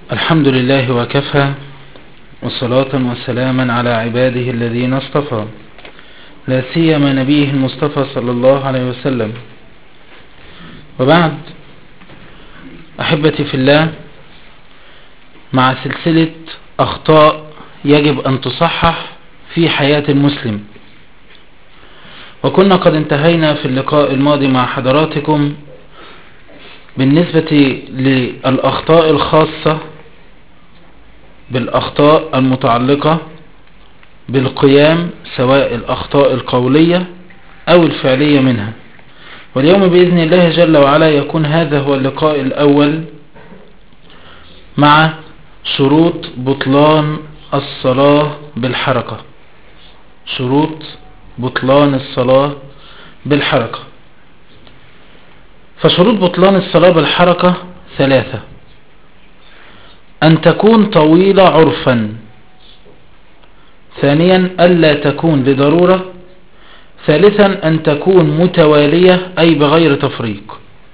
الحمد لله وكفى وصلاة وسلاما على عباده الذين اصطفى لا سيما نبيه المصطفى صلى الله عليه وسلم وبعد أحبتي في الله مع سلسلة أخطاء يجب أن تصحح في حياة المسلم وكنا قد انتهينا في اللقاء الماضي مع حضراتكم بالنسبة للأخطاء الخاصة بالأخطاء المتعلقة بالقيام سواء الأخطاء القولية أو الفعلية منها واليوم بإذن الله جل وعلا يكون هذا هو اللقاء الأول مع شروط بطلان الصلاة بالحركة شروط بطلان الصلاة بالحركة فشروط بطلان الصلاة بالحركة ثلاثة أن تكون طويلة عرفا ثانيا ألا تكون لضرورة ثالثا أن تكون متوالية أي بغير تفريق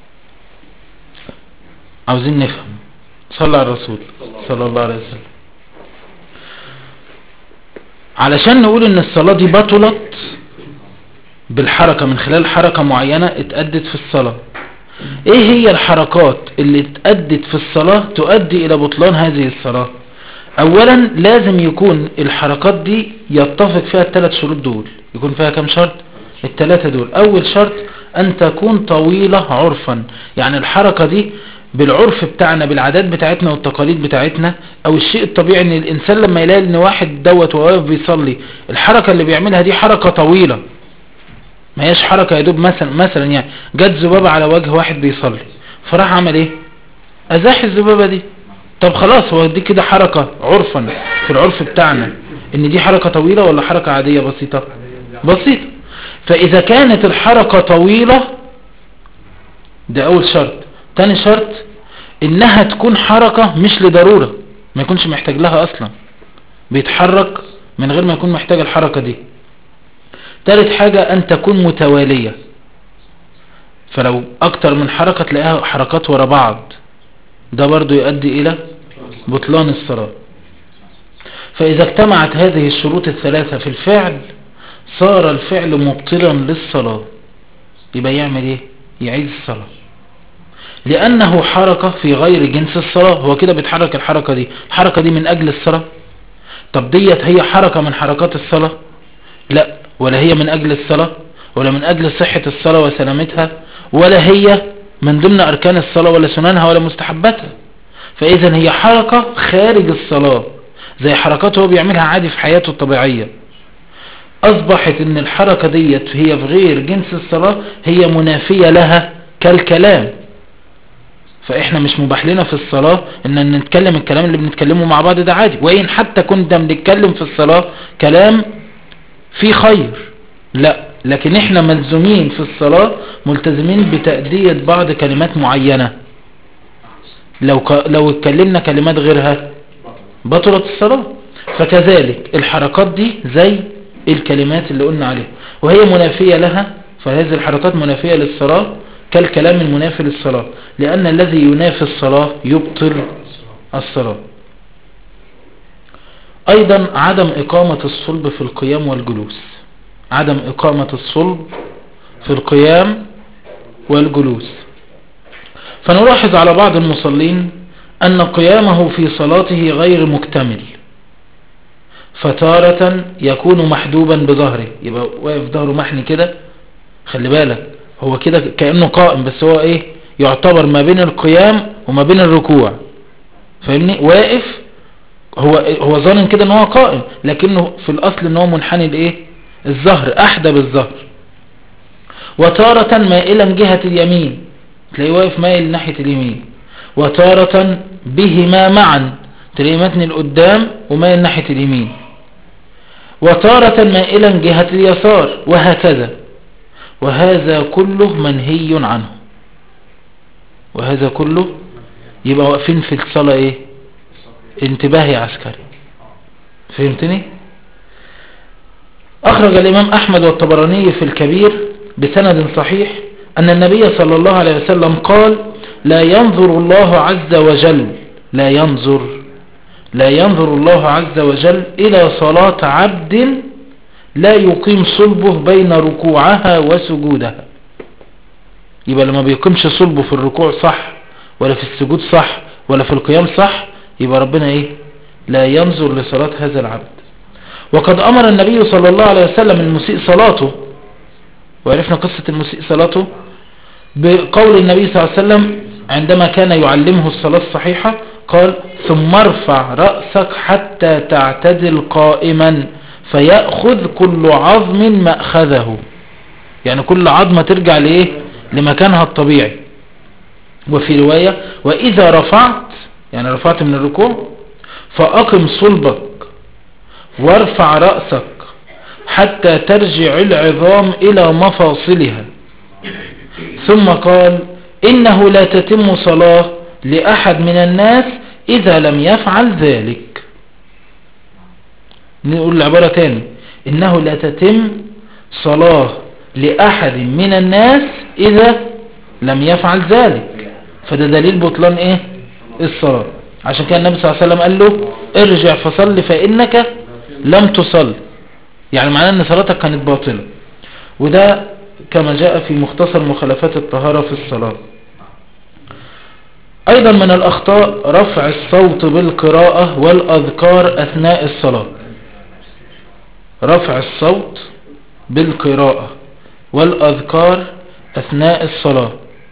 عاوزين نفهم صلى على الرسول صلى الله عليه وسلم علشان نقول ان الصلاة دي بطلت بالحركة من خلال حركة معينة اتأدت في الصلاة ايه هي الحركات اللي اتأدت في الصلاة تؤدي الى بطلان هذه الصلاة اولا لازم يكون الحركات دي يتفق فيها الثلاث شروط دول يكون فيها كم شرط الثلاثة دول اول شرط ان تكون طويلة عرفا يعني الحركة دي بالعرف بتاعنا بالعادات بتاعتنا والتقاليد بتاعتنا او الشيء الطبيعي ان الانسان لما يلاقي ان واحد دوت وواقف بيصلي الحركة اللي بيعملها دي حركة طويلة ما هيش حركة يدوب مثلا مثلا يعني جت ذبابة على وجه واحد بيصلي فراح عمل ايه ازاح الذبابة دي طب خلاص هو دي كده حركة عرفا في العرف بتاعنا ان دي حركة طويلة ولا حركة عادية بسيطة بسيطة فاذا كانت الحركة طويلة ده اول شرط تاني شرط انها تكون حركة مش لضرورة ما يكونش محتاج لها اصلا بيتحرك من غير ما يكون محتاج الحركة دي تالت حاجة ان تكون متوالية فلو اكتر من حركة تلاقيها حركات ورا بعض ده برضو يؤدي الى بطلان الصلاة فاذا اجتمعت هذه الشروط الثلاثة في الفعل صار الفعل مبطلا للصلاة يبقى يعمل ايه يعيد الصلاة لانه حركة في غير جنس الصلاة هو كده بيتحرك الحركة دي الحركة دي من اجل الصلاة طب ديت هي حركة من حركات الصلاة لا ولا هي من اجل الصلاة ولا من اجل صحة الصلاة وسلامتها ولا هي من ضمن اركان الصلاة ولا سننها ولا مستحباتها فاذا هي حركة خارج الصلاة زي حركات هو بيعملها عادي في حياته الطبيعية اصبحت ان الحركة ديت هي في غير جنس الصلاة هي منافية لها كالكلام فاحنا مش مباح لنا في الصلاة ان نتكلم الكلام اللي بنتكلمه مع بعض ده عادي وان حتى كنا بنتكلم في الصلاة كلام فيه خير لا لكن احنا ملزومين في الصلاة ملتزمين بتأدية بعض كلمات معينة لو ك... لو اتكلمنا كلمات غيرها بطلت الصلاة فكذلك الحركات دي زي الكلمات اللي قلنا عليها وهي منافية لها فهذه الحركات منافية للصلاة كالكلام المنافي للصلاة لأن الذي ينافي الصلاة يبطل الصلاة أيضا عدم إقامة الصلب في القيام والجلوس عدم إقامة الصلب في القيام والجلوس فنلاحظ على بعض المصلين أن قيامه في صلاته غير مكتمل فتارة يكون محدوبا بظهره يبقى واقف ظهره محني كده خلي بالك هو كده كأنه قائم بس هو ايه يعتبر ما بين القيام وما بين الركوع فاهمني واقف هو هو ظانن كده ان هو قائم لكنه في الاصل ان هو منحني لايه الظهر احدى بالظهر وتارة مائلا جهة اليمين تلاقيه واقف مائل ناحية اليمين وتارة بهما معا تلاقيه متن لقدام ومائل ناحية اليمين وتارة مائلا جهة اليسار وهكذا وهذا كله منهي عنه وهذا كله يبقى واقفين في الصلاة ايه انتباه يا عسكري فهمتني اخرج الامام احمد والطبراني في الكبير بسند صحيح ان النبي صلى الله عليه وسلم قال لا ينظر الله عز وجل لا ينظر لا ينظر الله عز وجل إلى صلاة عبد لا يقيم صلبه بين ركوعها وسجودها يبقى لما بيقيمش صلبه في الركوع صح ولا في السجود صح ولا في القيام صح يبقى ربنا ايه لا ينظر لصلاة هذا العبد وقد امر النبي صلى الله عليه وسلم المسيء صلاته وعرفنا قصة المسيء صلاته بقول النبي صلى الله عليه وسلم عندما كان يعلمه الصلاة الصحيحة قال ثم ارفع رأسك حتى تعتدل قائما فيأخذ كل عظم مأخذه يعني كل عظمة ترجع لإيه لمكانها الطبيعي وفي رواية وإذا رفعت يعني رفعت من الركوع فأقم صلبك وارفع رأسك حتى ترجع العظام إلى مفاصلها ثم قال إنه لا تتم صلاة لأحد من الناس إذا لم يفعل ذلك نقول العبارة تاني إنه لا تتم صلاة لأحد من الناس إذا لم يفعل ذلك فده دليل بطلان إيه الصلاة عشان كان النبي صلى الله عليه وسلم قال له ارجع فصل فإنك لم تصل يعني معناه ان صلاتك كانت باطلة وده كما جاء في مختصر مخالفات الطهارة في الصلاة ايضا من الاخطاء رفع الصوت بالقراءة والاذكار اثناء الصلاة رفع الصوت بالقراءة والاذكار اثناء الصلاة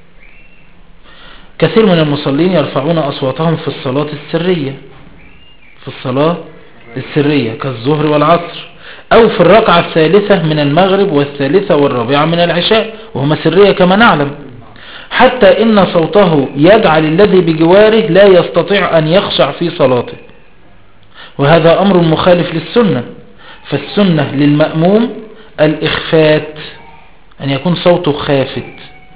كثير من المصلين يرفعون اصواتهم في الصلاة السرية في الصلاة السرية كالظهر والعصر او في الركعة الثالثة من المغرب والثالثة والرابعة من العشاء وهما سرية كما نعلم حتى ان صوته يجعل الذي بجواره لا يستطيع ان يخشع في صلاته وهذا امر مخالف للسنة فالسنة للمأموم الاخفات ان يكون صوته خافت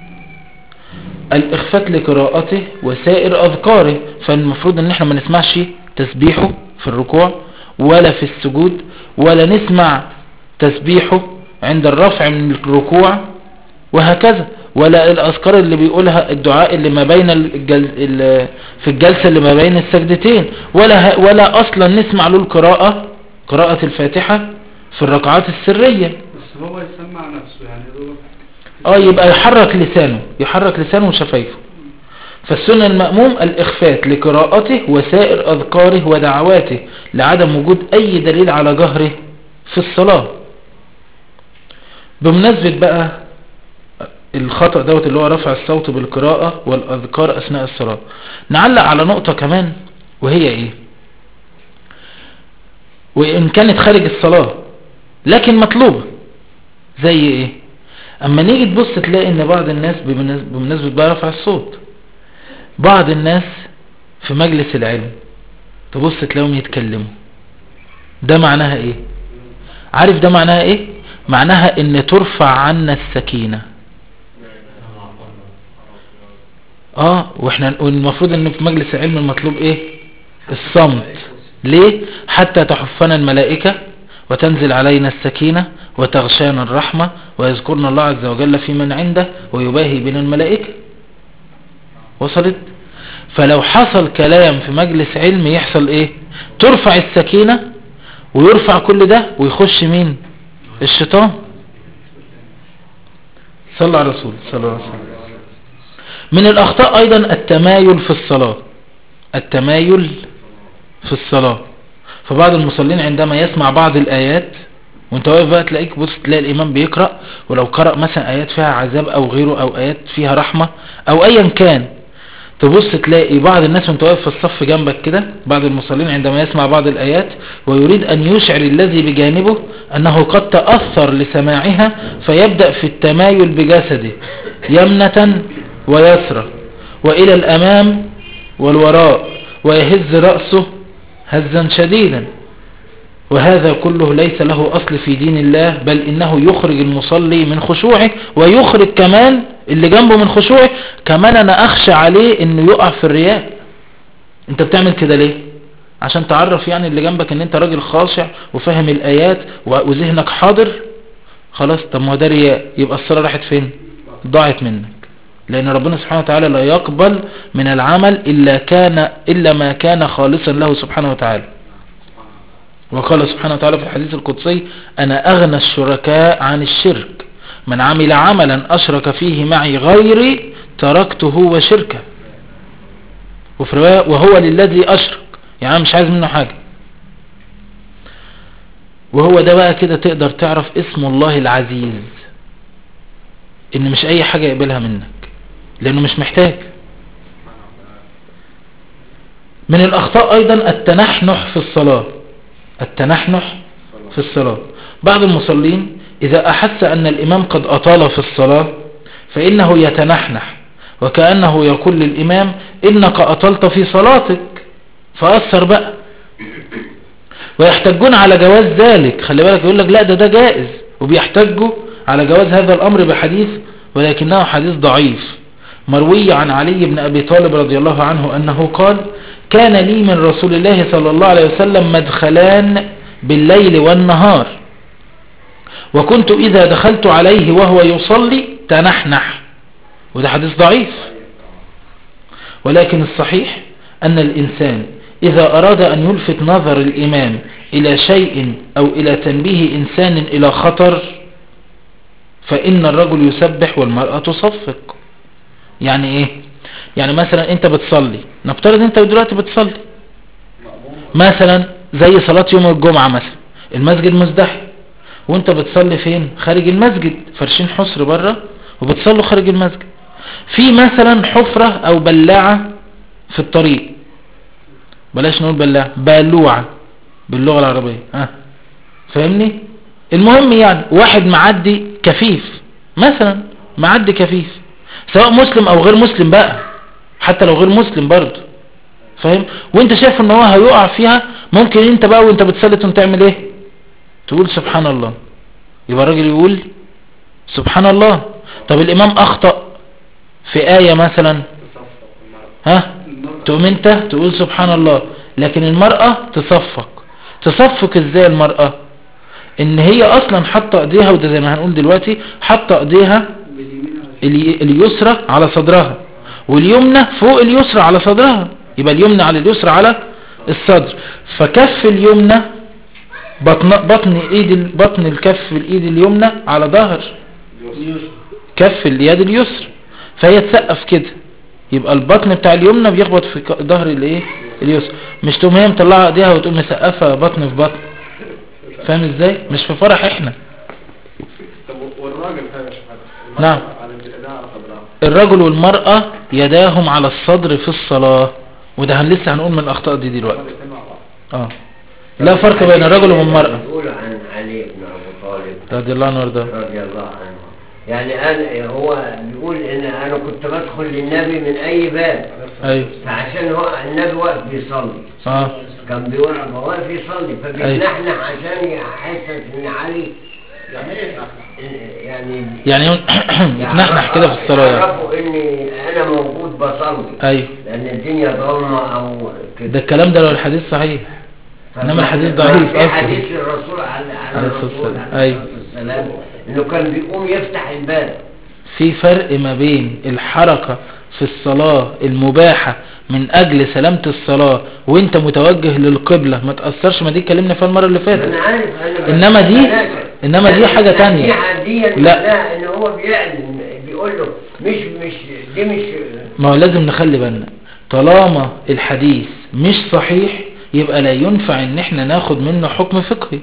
الاخفات لقراءته وسائر اذكاره فالمفروض ان احنا ما نسمعش تسبيحه في الركوع ولا في السجود ولا نسمع تسبيحه عند الرفع من الركوع وهكذا ولا الأذكار اللي بيقولها الدعاء اللي ما بين الجل... في الجلسة اللي ما بين السجدتين ولا, ه... ولا أصلا نسمع له القراءة قراءة الفاتحة في الركعات السرية بس هو يسمع نفسه يعني هو اه يبقى يحرك لسانه يحرك لسانه وشفايفه فالسنة المأموم الإخفات لقراءته وسائر أذكاره ودعواته لعدم وجود أي دليل على جهره في الصلاة بمناسبة بقى الخطأ دوت اللي هو رفع الصوت بالقراءة والأذكار أثناء الصلاة نعلق على نقطة كمان وهي إيه وإن كانت خارج الصلاة لكن مطلوبة زي إيه أما نيجي تبص تلاقي إن بعض الناس بمناسبة بقى رفع الصوت بعض الناس في مجلس العلم تبص تلاقيهم يتكلموا ده معناها ايه عارف ده معناها ايه معناها ان ترفع عنا السكينة اه واحنا المفروض ان في مجلس العلم المطلوب ايه الصمت ليه حتى تحفنا الملائكة وتنزل علينا السكينة وتغشانا الرحمة ويذكرنا الله عز وجل في من عنده ويباهي بنا الملائكة وصلت فلو حصل كلام في مجلس علم يحصل ايه ترفع السكينة ويرفع كل ده ويخش مين الشيطان صلى على الرسول صلى الله عليه وسلم من الاخطاء ايضا التمايل في الصلاة التمايل في الصلاة فبعض المصلين عندما يسمع بعض الايات وانت واقف بقى تلاقيك بص تلاقي الامام بيقرأ ولو قرأ مثلا ايات فيها عذاب او غيره او ايات فيها رحمة او ايا كان تبص تلاقي بعض الناس وانت واقف في الصف جنبك كده بعض المصلين عندما يسمع بعض الآيات ويريد أن يشعر الذي بجانبه أنه قد تأثر لسماعها فيبدأ في التمايل بجسده يمنة ويسرى وإلى الأمام والوراء ويهز رأسه هزا شديدا وهذا كله ليس له أصل في دين الله بل إنه يخرج المصلي من خشوعه ويخرج كمان اللي جنبه من خشوعه كمان أنا أخشى عليه إنه يقع في الرياء أنت بتعمل كده ليه عشان تعرف يعني اللي جنبك إن أنت راجل خاشع وفاهم الآيات وذهنك حاضر خلاص طب ما ده رياء يبقى الصلاة راحت فين ضاعت منك لأن ربنا سبحانه وتعالى لا يقبل من العمل إلا, كان إلا ما كان خالصا له سبحانه وتعالى وقال سبحانه وتعالى في الحديث القدسي أنا أغنى الشركاء عن الشرك من عمل عملا أشرك فيه معي غيري تركته وشركه وفي رواية وهو للذي أشرك يعني أنا مش عايز منه حاجة وهو ده بقى كده تقدر تعرف اسم الله العزيز ان مش اي حاجة يقبلها منك لانه مش محتاج من الاخطاء ايضا التنحنح في الصلاة التنحنح في الصلاة بعض المصلين اذا احس ان الامام قد اطال في الصلاة فانه يتنحنح وكأنه يقول للامام انك اطلت في صلاتك فاثر بقى ويحتجون على جواز ذلك خلي بالك يقول لك لا ده ده جائز وبيحتجوا على جواز هذا الامر بحديث ولكنه حديث ضعيف مروي عن علي بن ابي طالب رضي الله عنه انه قال كان لي من رسول الله صلى الله عليه وسلم مدخلان بالليل والنهار وكنت اذا دخلت عليه وهو يصلي تنحنح وده حديث ضعيف ولكن الصحيح ان الانسان إذا أراد أن يلفت نظر الإمام إلى شيء أو إلى تنبيه إنسان إلى خطر فإن الرجل يسبح والمرأة تصفق يعني إيه يعني مثلا أنت بتصلي نفترض أنت دلوقتي بتصلي مثلا زي صلاة يوم الجمعة مثلا المسجد مزدحم وانت بتصلي فين خارج المسجد فرشين حصر بره وبتصلوا خارج المسجد في مثلا حفرة او بلاعة في الطريق بلاش نقول بلاعة بلوعة باللغة العربية ها فاهمني المهم يعني واحد معدي كفيف مثلا معدي كفيف سواء مسلم او غير مسلم بقى حتى لو غير مسلم برضه فاهم وانت شايف ان هو هيقع فيها ممكن انت بقى وانت بتصلي تقوم تعمل ايه تقول سبحان الله يبقى الراجل يقول سبحان الله طب الامام اخطأ في آية مثلا ها تقوم انت تقول سبحان الله لكن المرأة تصفق تصفق ازاي المرأة ان هي اصلا حاطه ايديها وده زي ما هنقول دلوقتي حاطه ايديها الي- اليسرى على صدرها واليمنى فوق اليسرى على صدرها يبقى اليمنى على اليسرى على الصدر فكف اليمنى بطن بطن ايد ال- بطن الكف الايد اليمنى على ظهر كف اليد اليسرى فهي تسقف كده يبقى البطن بتاع اليمنى بيخبط في ك- ظهر الايه اليسرى مش تقوم هي مطلعه ايديها وتقوم مسقفه بطن في بطن فاهم ازاي مش في فرح احنا طب والراجل فاهم يا شيخ محمد؟ نعم. على ايديها على صدرها الرجل والمرأة يداهم على الصدر في الصلاة وده هن لسه هنقول من الاخطاء دي دلوقتي الاثنين مع بعض اه لا فرق بين الرجل والمرأة يقول عن علي بن ابو طالب رضي الله عنه وارضاه رضي الله عنه يعني انا هو بيقول ان انا كنت بدخل للنبي من اي باب ايوه فعشان هو النبي واقف بيصلي اه كان بيقول هو واقف يصلي فبيتنحنح عشان يحسس ان علي يعني ايه نحن؟ يعني يعني يتنحنح كده في الصلاة يعني يعرفوا اني انا موجود بصلي ايوه لان الدنيا ضلمه او كده ده الكلام ده لو الحديث صحيح إنما الحديث ضعيف في أصلاً. حديث الرسول على على عليه الصلاة الرسول والسلام. عليه أيوة. الصلاة والسلام انه كان بيقوم يفتح الباب في فرق ما بين الحركة في الصلاة المباحة من اجل سلامة الصلاة وانت متوجه للقبلة ما تأثرش ما دي اتكلمنا فيها المرة اللي فاتت انا عارف انا بس- إنما دي- بلاش. إنما دي حاجة تانية. النصيحة دي لا. لا ان هو بيعلن بيقول له مش مش دي مش ما هو لازم نخلي بالنا طالما الحديث مش صحيح يبقى لا ينفع ان احنا ناخد منه حكم فقهي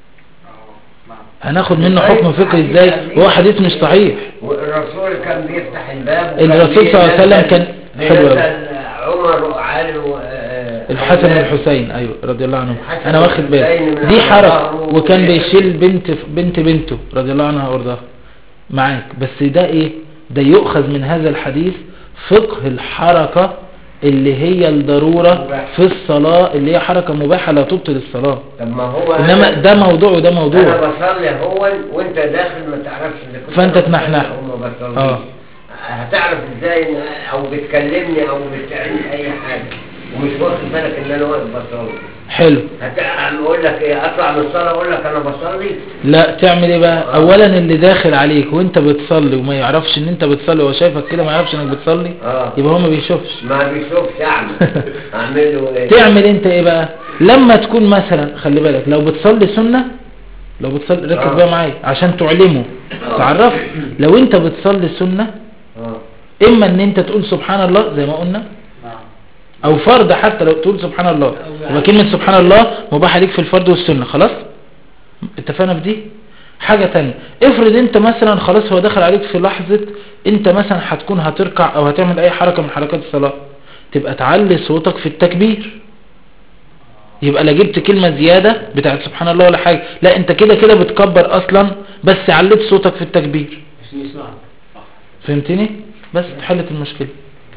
هناخد منه حكم فقهي ازاي وهو حديث مش صحيح والرسول كان بيفتح الباب وكان الرسول صلى الله عليه وسلم كان حلو أوي. بينزل عمر وعلي و- آه، الحسن أولاد. والحسين ايوه رضي الله عنهم الحسن انا واخد بالي والحسين من دي على حركة ظهره وكان وكده. بيشيل بنت بنت بنته رضي الله عنها وارضاها معاك بس ده ايه ده يؤخذ من هذا الحديث فقه الحركة اللي هي الضرورة مباح. في الصلاة اللي هي حركة مباحة لا تبطل الصلاة طب ما هو انما أنا- ده موضوع وده انا موضوع بصلي هو وانت داخل ما تعرفش اذا كنت فأنت أنا تنحنح. بصلي او ما بصليش آه. هتعرف ازاي إن- او بتكلمني او بتعمل اي حاجه ومش واخد بالك ان انا واقف بصلي حلو هت- اقول لك ايه اطلع من الصلاه اقول لك انا بصلي لا تعمل ايه بقى آه. اولا اللي داخل عليك وانت بتصلي وما يعرفش ان انت بتصلي هو شايفك كده ما يعرفش انك بتصلي اه يبقى هو ما بيشوفش ما بيشوفش اعمل اعمل له ايه تعمل انت ايه بقى لما تكون مثلا خلي بالك لو بتصلي سنة لو بتصلي ركز آه. بقى معايا عشان تعلمه آه. تعرف لو انت بتصلي سنة اه اما ان انت تقول سبحان الله زي ما قلنا نعم او فرض حتى لو تقول سبحان الله يبقى كلمة سبحان الله مباح عليك في الفرض والسنة خلاص اتفقنا في دي حاجة تانية افرض انت مثلا خلاص هو دخل عليك في لحظة انت مثلا هتكون هتركع او هتعمل اي حركة من حركات الصلاة تبقى تعلي صوتك في التكبير يبقى لا جبت كلمة زيادة بتاعت سبحان الله ولا حاجة لا انت كده كده بتكبر اصلا بس عليت صوتك في التكبير عشان يسمعك فهمتني بس اتحلت المشكلة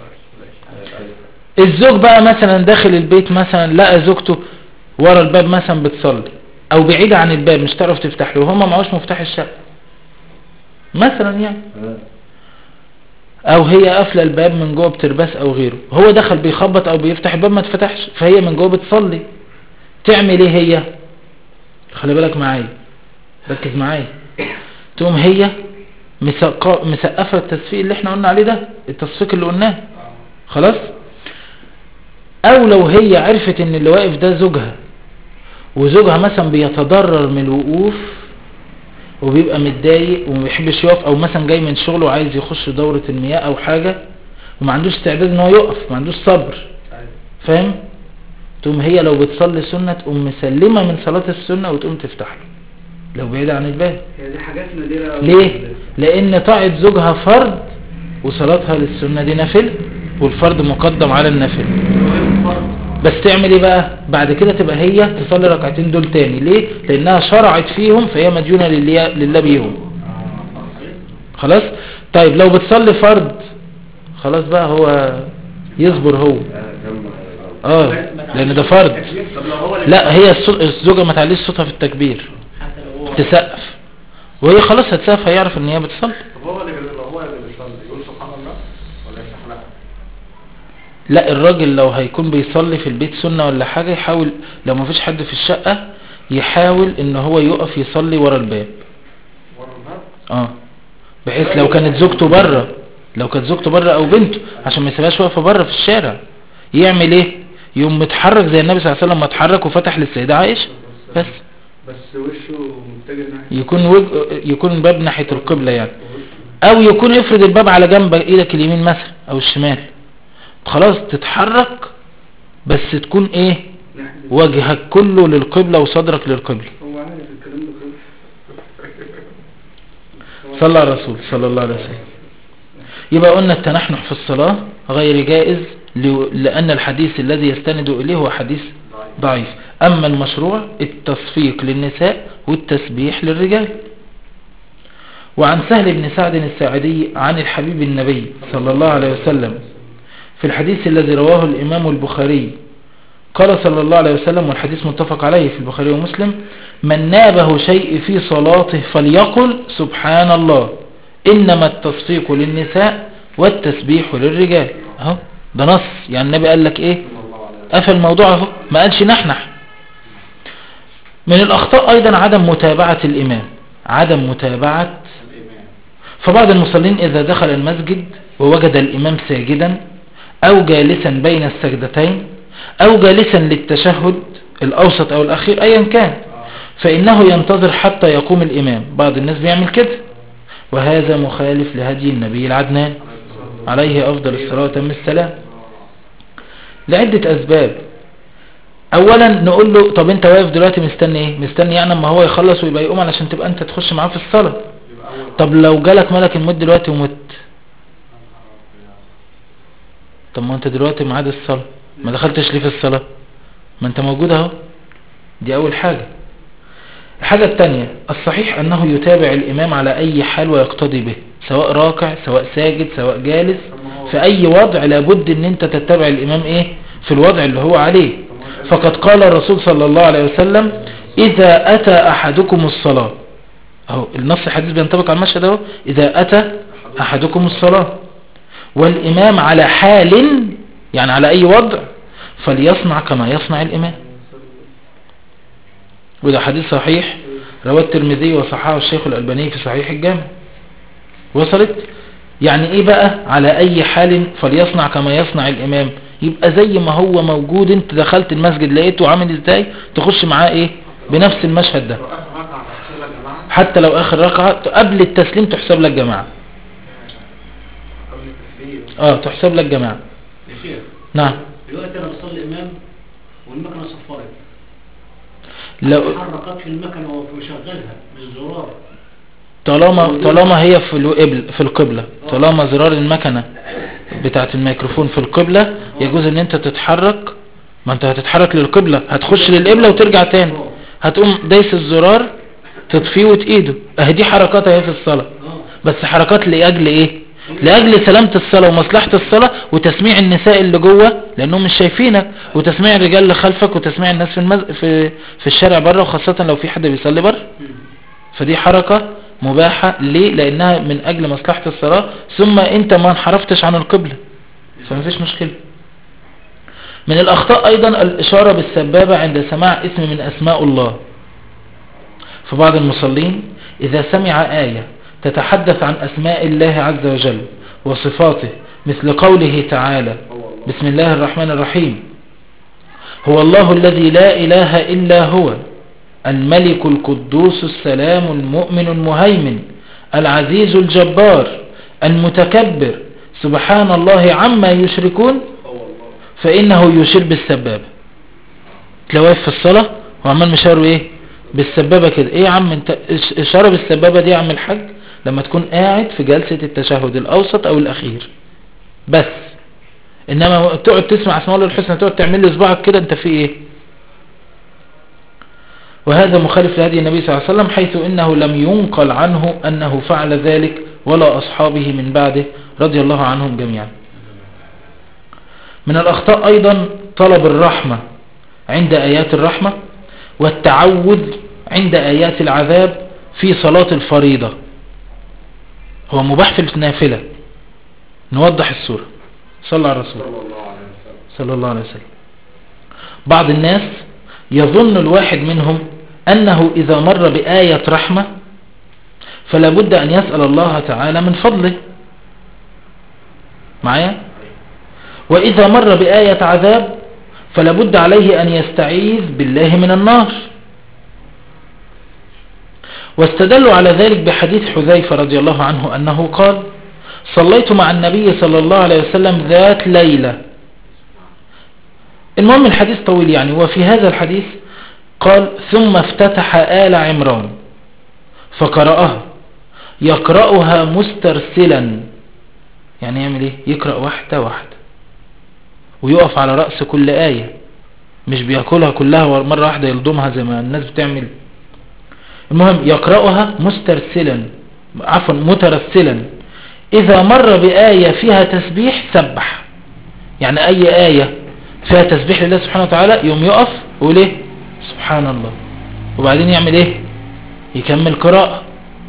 الزوج بقى مثلا داخل البيت مثلا لقى زوجته ورا الباب مثلا بتصلي او بعيدة عن الباب مش تعرف تفتح له وهما معهوش مفتاح الشقة مثلا يعني آه. او هي قافله الباب من جوه بترباس او غيره هو دخل بيخبط او بيفتح الباب ما اتفتحش فهي من جوه بتصلي تعمل ايه هي خلي بالك معايا ركز معايا تقوم هي مسقا- مسقفه التصفيق اللي احنا قلنا عليه ده التصفيق اللي قلناه خلاص او لو هي عرفت ان اللي واقف ده زوجها وزوجها مثلا بيتضرر من الوقوف وبيبقى متضايق وما بيحبش يقف او مثلا جاي من شغله وعايز يخش دورة المياه او حاجة وما عندوش استعداد ان هو يقف ما عندوش صبر فاهم تقوم هي لو بتصلي سنة تقوم مسلمة من صلاة السنة وتقوم تفتح له لو بعيدة عن الباب هي دي حاجات نادرة أوي. ليه لان طاعة زوجها فرض وصلاتها للسنة دي نافلة والفرض مقدم على النافلة بس تعمل ايه بقى بعد كده تبقى هي تصلي ركعتين دول تاني ليه لانها شرعت فيهم فهي مديونة لله, لله بيهم خلاص طيب لو بتصلي فرض خلاص بقى هو يصبر هو آه، جنب- اه لان ده فرض طب لو هو اللي لا هي الصو- الزوجة ما تعليش صوتها في التكبير حتى لو هو تسقف وهي خلاص هتسقف هيعرف ان هي بتصلي طب هو اللي لو هو اللي بيصلي يقول سبحان الله ولا يفتح لها لا الراجل لو هيكون بيصلي في البيت سنة ولا حاجة يحاول لو ما فيش حد في الشقة يحاول ان هو يقف يصلي ورا الباب ورا الباب اه بحيث لو كانت زوجته بره لو كانت زوجته بره او بنته عشان ما يسيبهاش واقفه بره في الشارع يعمل ايه يقوم متحرك زي النبي صلى الله عليه وسلم ما اتحرك وفتح للسيده عائشه بس بس وشه متجه ناحية يكون وج... يكون الباب ناحيه القبله يعني او يكون افرد الباب على جنب ايدك اليمين مثلا او الشمال خلاص تتحرك بس تكون ايه ناحية وجهك كله للقبله وصدرك للقبله هو عارف الكلام ده كله صلى على الرسول صلى الله عليه وسلم يبقى قلنا التنحنح في الصلاة غير جائز ل- لأن الحديث الذي يستند إليه هو حديث ضعيف أما المشروع التصفيق للنساء والتسبيح للرجال وعن سهل بن سعد الساعدي عن الحبيب النبي صلى الله عليه وسلم في الحديث الذي رواه الإمام البخاري قال صلى الله عليه وسلم والحديث متفق عليه في البخاري ومسلم من نابه شيء في صلاته فليقل سبحان الله إنما التصفيق للنساء والتسبيح للرجال اهو ده نص يعني النبي قال لك ايه قفل الموضوع اهو ما قالش نحنح من الأخطاء أيضا عدم متابعة الإمام عدم متابعة فبعض المصلين إذا دخل المسجد ووجد الإمام ساجدا أو جالسا بين السجدتين أو جالسا للتشهد الأوسط أو الأخير أيا كان فإنه ينتظر حتى يقوم الإمام بعض الناس بيعمل كده وهذا مخالف لهدي النبي العدنان عليه أفضل الصلاة وتم السلام لعدة أسباب أولا نقول له طب أنت واقف دلوقتي مستني إيه مستني يعني اما هو يخلص ويبقى يقوم علشان تبقى أنت تخش معاه في الصلاة طب لو جالك ملك الموت دلوقتي ومت طب ما انت دلوقتي ميعاد الصلاة ما دخلتش ليه في الصلاة ما انت موجود اهو دي اول حاجة الحاجة التانية الصحيح انه يتابع الامام على اي حال ويقتضي به سواء راكع سواء ساجد سواء جالس في اي وضع لابد ان انت تتبع الامام ايه في الوضع اللي هو عليه فقد قال الرسول صلى الله عليه وسلم اذا اتى احدكم الصلاة اهو النص الحديث بينطبق على المشهد اهو اذا اتى احدكم الصلاة والامام على حال يعني على اي وضع فليصنع كما يصنع الامام وده حديث صحيح رواه الترمذي وصححه الشيخ الألباني في صحيح الجامع وصلت يعني ايه بقى على اي حال فليصنع كما يصنع الامام يبقى زي ما هو موجود انت دخلت المسجد لقيته عامل ازاي تخش معاه ايه بنفس المشهد ده لو اخر ركعه هتحسب لك جماعه حتى لو اخر ركعة قبل التسليم تحسب لك جماعة قبل التسليم اه تحسب لك جماعة يا شيخ نعم دلوقتي انا بصلي امام والمكنه صفرت لو حركت في المكنه وشغلها بالزرار طالما طالما هي في القبل في القبلة طالما زرار المكنة بتاعت الميكروفون في القبلة يجوز ان انت تتحرك ما انت هتتحرك للقبلة هتخش للقبلة وترجع تاني هتقوم دايس الزرار تطفيه وتقيده اهي دي حركات اهي في الصلاة اه بس حركات لأجل ايه لأجل سلامة الصلاة ومصلحة الصلاة وتسميع النساء اللي جوه لأنهم مش شايفينك وتسميع الرجال اللي خلفك وتسميع الناس في المز... في في الشارع بره وخاصة لو في حد بيصلي بره فدي حركة مباحة ليه لأنها من أجل مصلحة الصلاة ثم أنت ما انحرفتش عن القبلة فمفيش مشكلة من الأخطاء أيضا الإشارة بالسبابة عند سماع اسم من أسماء الله فبعض المصلين إذا سمع آية تتحدث عن أسماء الله عز وجل وصفاته مثل قوله تعالى بسم الله الرحمن الرحيم هو الله الذي لا إله إلا هو الملك القدوس السلام المؤمن المهيمن العزيز الجبار المتكبر سبحان الله عما يشركون فإنه يشير بالسبابة تلاقيه واقف في الصلاة وعمال مشاور ايه بالسبابة كده ايه يا عم انت إش- اشارة بالسبابة دي يا عم الحاج لما تكون قاعد في جلسة التشهد الاوسط او الاخير بس انما تقعد تسمع اسماء الله الحسنى تقعد تعمل لي صباعك كده انت في ايه وهذا مخالف لهدي النبي صلى الله عليه وسلم حيث انه لم ينقل عنه انه فعل ذلك ولا اصحابه من بعده رضي الله عنهم جميعا من الاخطاء ايضا طلب الرحمة عند ايات الرحمة والتعوذ عند ايات العذاب في صلاة الفريضة هو مباح في النافلة نوضح الصورة صلى على الرسول صلى الله عليه وسلم صلى الله عليه وسلم بعض الناس يظن الواحد منهم أنه إذا مر بآية رحمة فلا بد أن يسأل الله تعالى من فضله معايا وإذا مر بآية عذاب فلا بد عليه أن يستعيذ بالله من النار واستدلوا على ذلك بحديث حذيفة رضي الله عنه أنه قال صليت مع النبي صلى الله عليه وسلم ذات ليلة المهم الحديث طويل يعني وفي هذا الحديث قال ثم افتتح آل عمران فقرأها يقرأها مسترسلا يعني يعمل ايه يقرأ واحدة واحدة ويقف على رأس كل آية مش بيأكلها كلها مرة واحدة يلضمها زي ما الناس بتعمل المهم يقرأها مسترسلا عفوا مترسلا إذا مر بآية فيها تسبيح سبح يعني أي آية فيها تسبيح لله سبحانه وتعالى يوم يقف ويقول ايه سبحان الله وبعدين يعمل ايه يكمل قراءة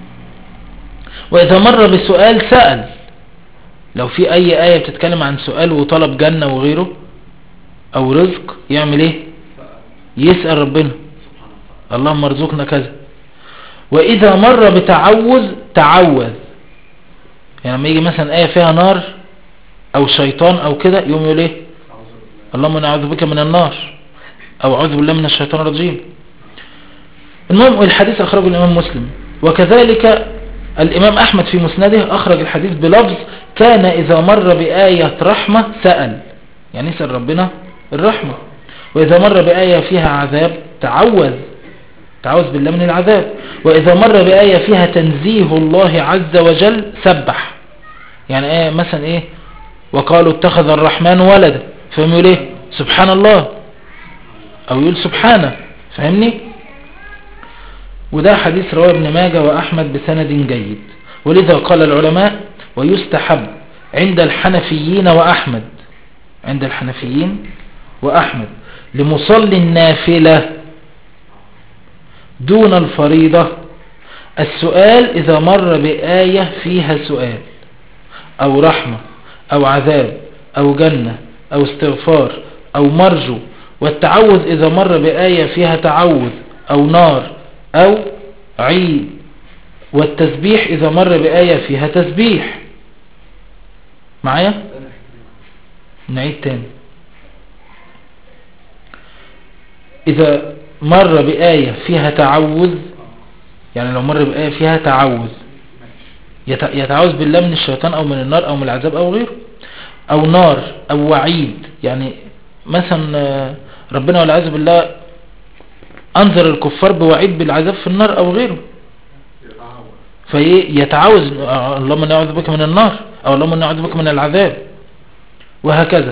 وإذا مر بسؤال سأل لو في أي آية بتتكلم عن سؤال وطلب جنة وغيره أو رزق يعمل ايه يسأل ربنا اللهم ارزقنا كذا وإذا مر بتعوذ تعوذ يعني لما يجي مثلا آية فيها نار أو شيطان أو كده يقوم يقول ايه اللهم نعوذ بك من النار أو أعوذ بالله من الشيطان الرجيم المهم الحديث أخرجه الإمام مسلم وكذلك الإمام أحمد في مسنده أخرج الحديث بلفظ كان إذا مر بآية رحمة سأل يعني يسأل ربنا الرحمة وإذا مر بآية فيها عذاب تعوذ تعوذ بالله من العذاب وإذا مر بآية فيها تنزيه الله عز وجل سبح يعني آية مثلا إيه وقالوا اتخذ الرحمن ولدا فهم يقول إيه سبحان الله أو يقول سبحانه فهمني وده حديث رواه ابن ماجه وأحمد بسند جيد ولذا قال العلماء ويستحب عند الحنفيين وأحمد عند الحنفيين وأحمد لمصلي النافلة دون الفريضة السؤال إذا مر بآية فيها سؤال أو رحمة أو عذاب أو جنة أو استغفار أو مرجو والتعوذ إذا مر بآية فيها تعوذ أو نار أو عيد والتسبيح إذا مر بآية فيها تسبيح معايا نعيد تاني إذا مر بآية فيها تعوذ يعني لو مر بآية فيها تعوذ يت- يتعوذ بالله من الشيطان أو من النار أو من العذاب أو غيره أو نار أو وعيد يعني مثلا آه، ربنا والعياذ بالله أنذر الكفار بوعيد بالعذاب في النار أو غيره فيتعوذ آه، اللهم إني أعوذ بك من النار أو اللهم إني أعوذ بك من العذاب وهكذا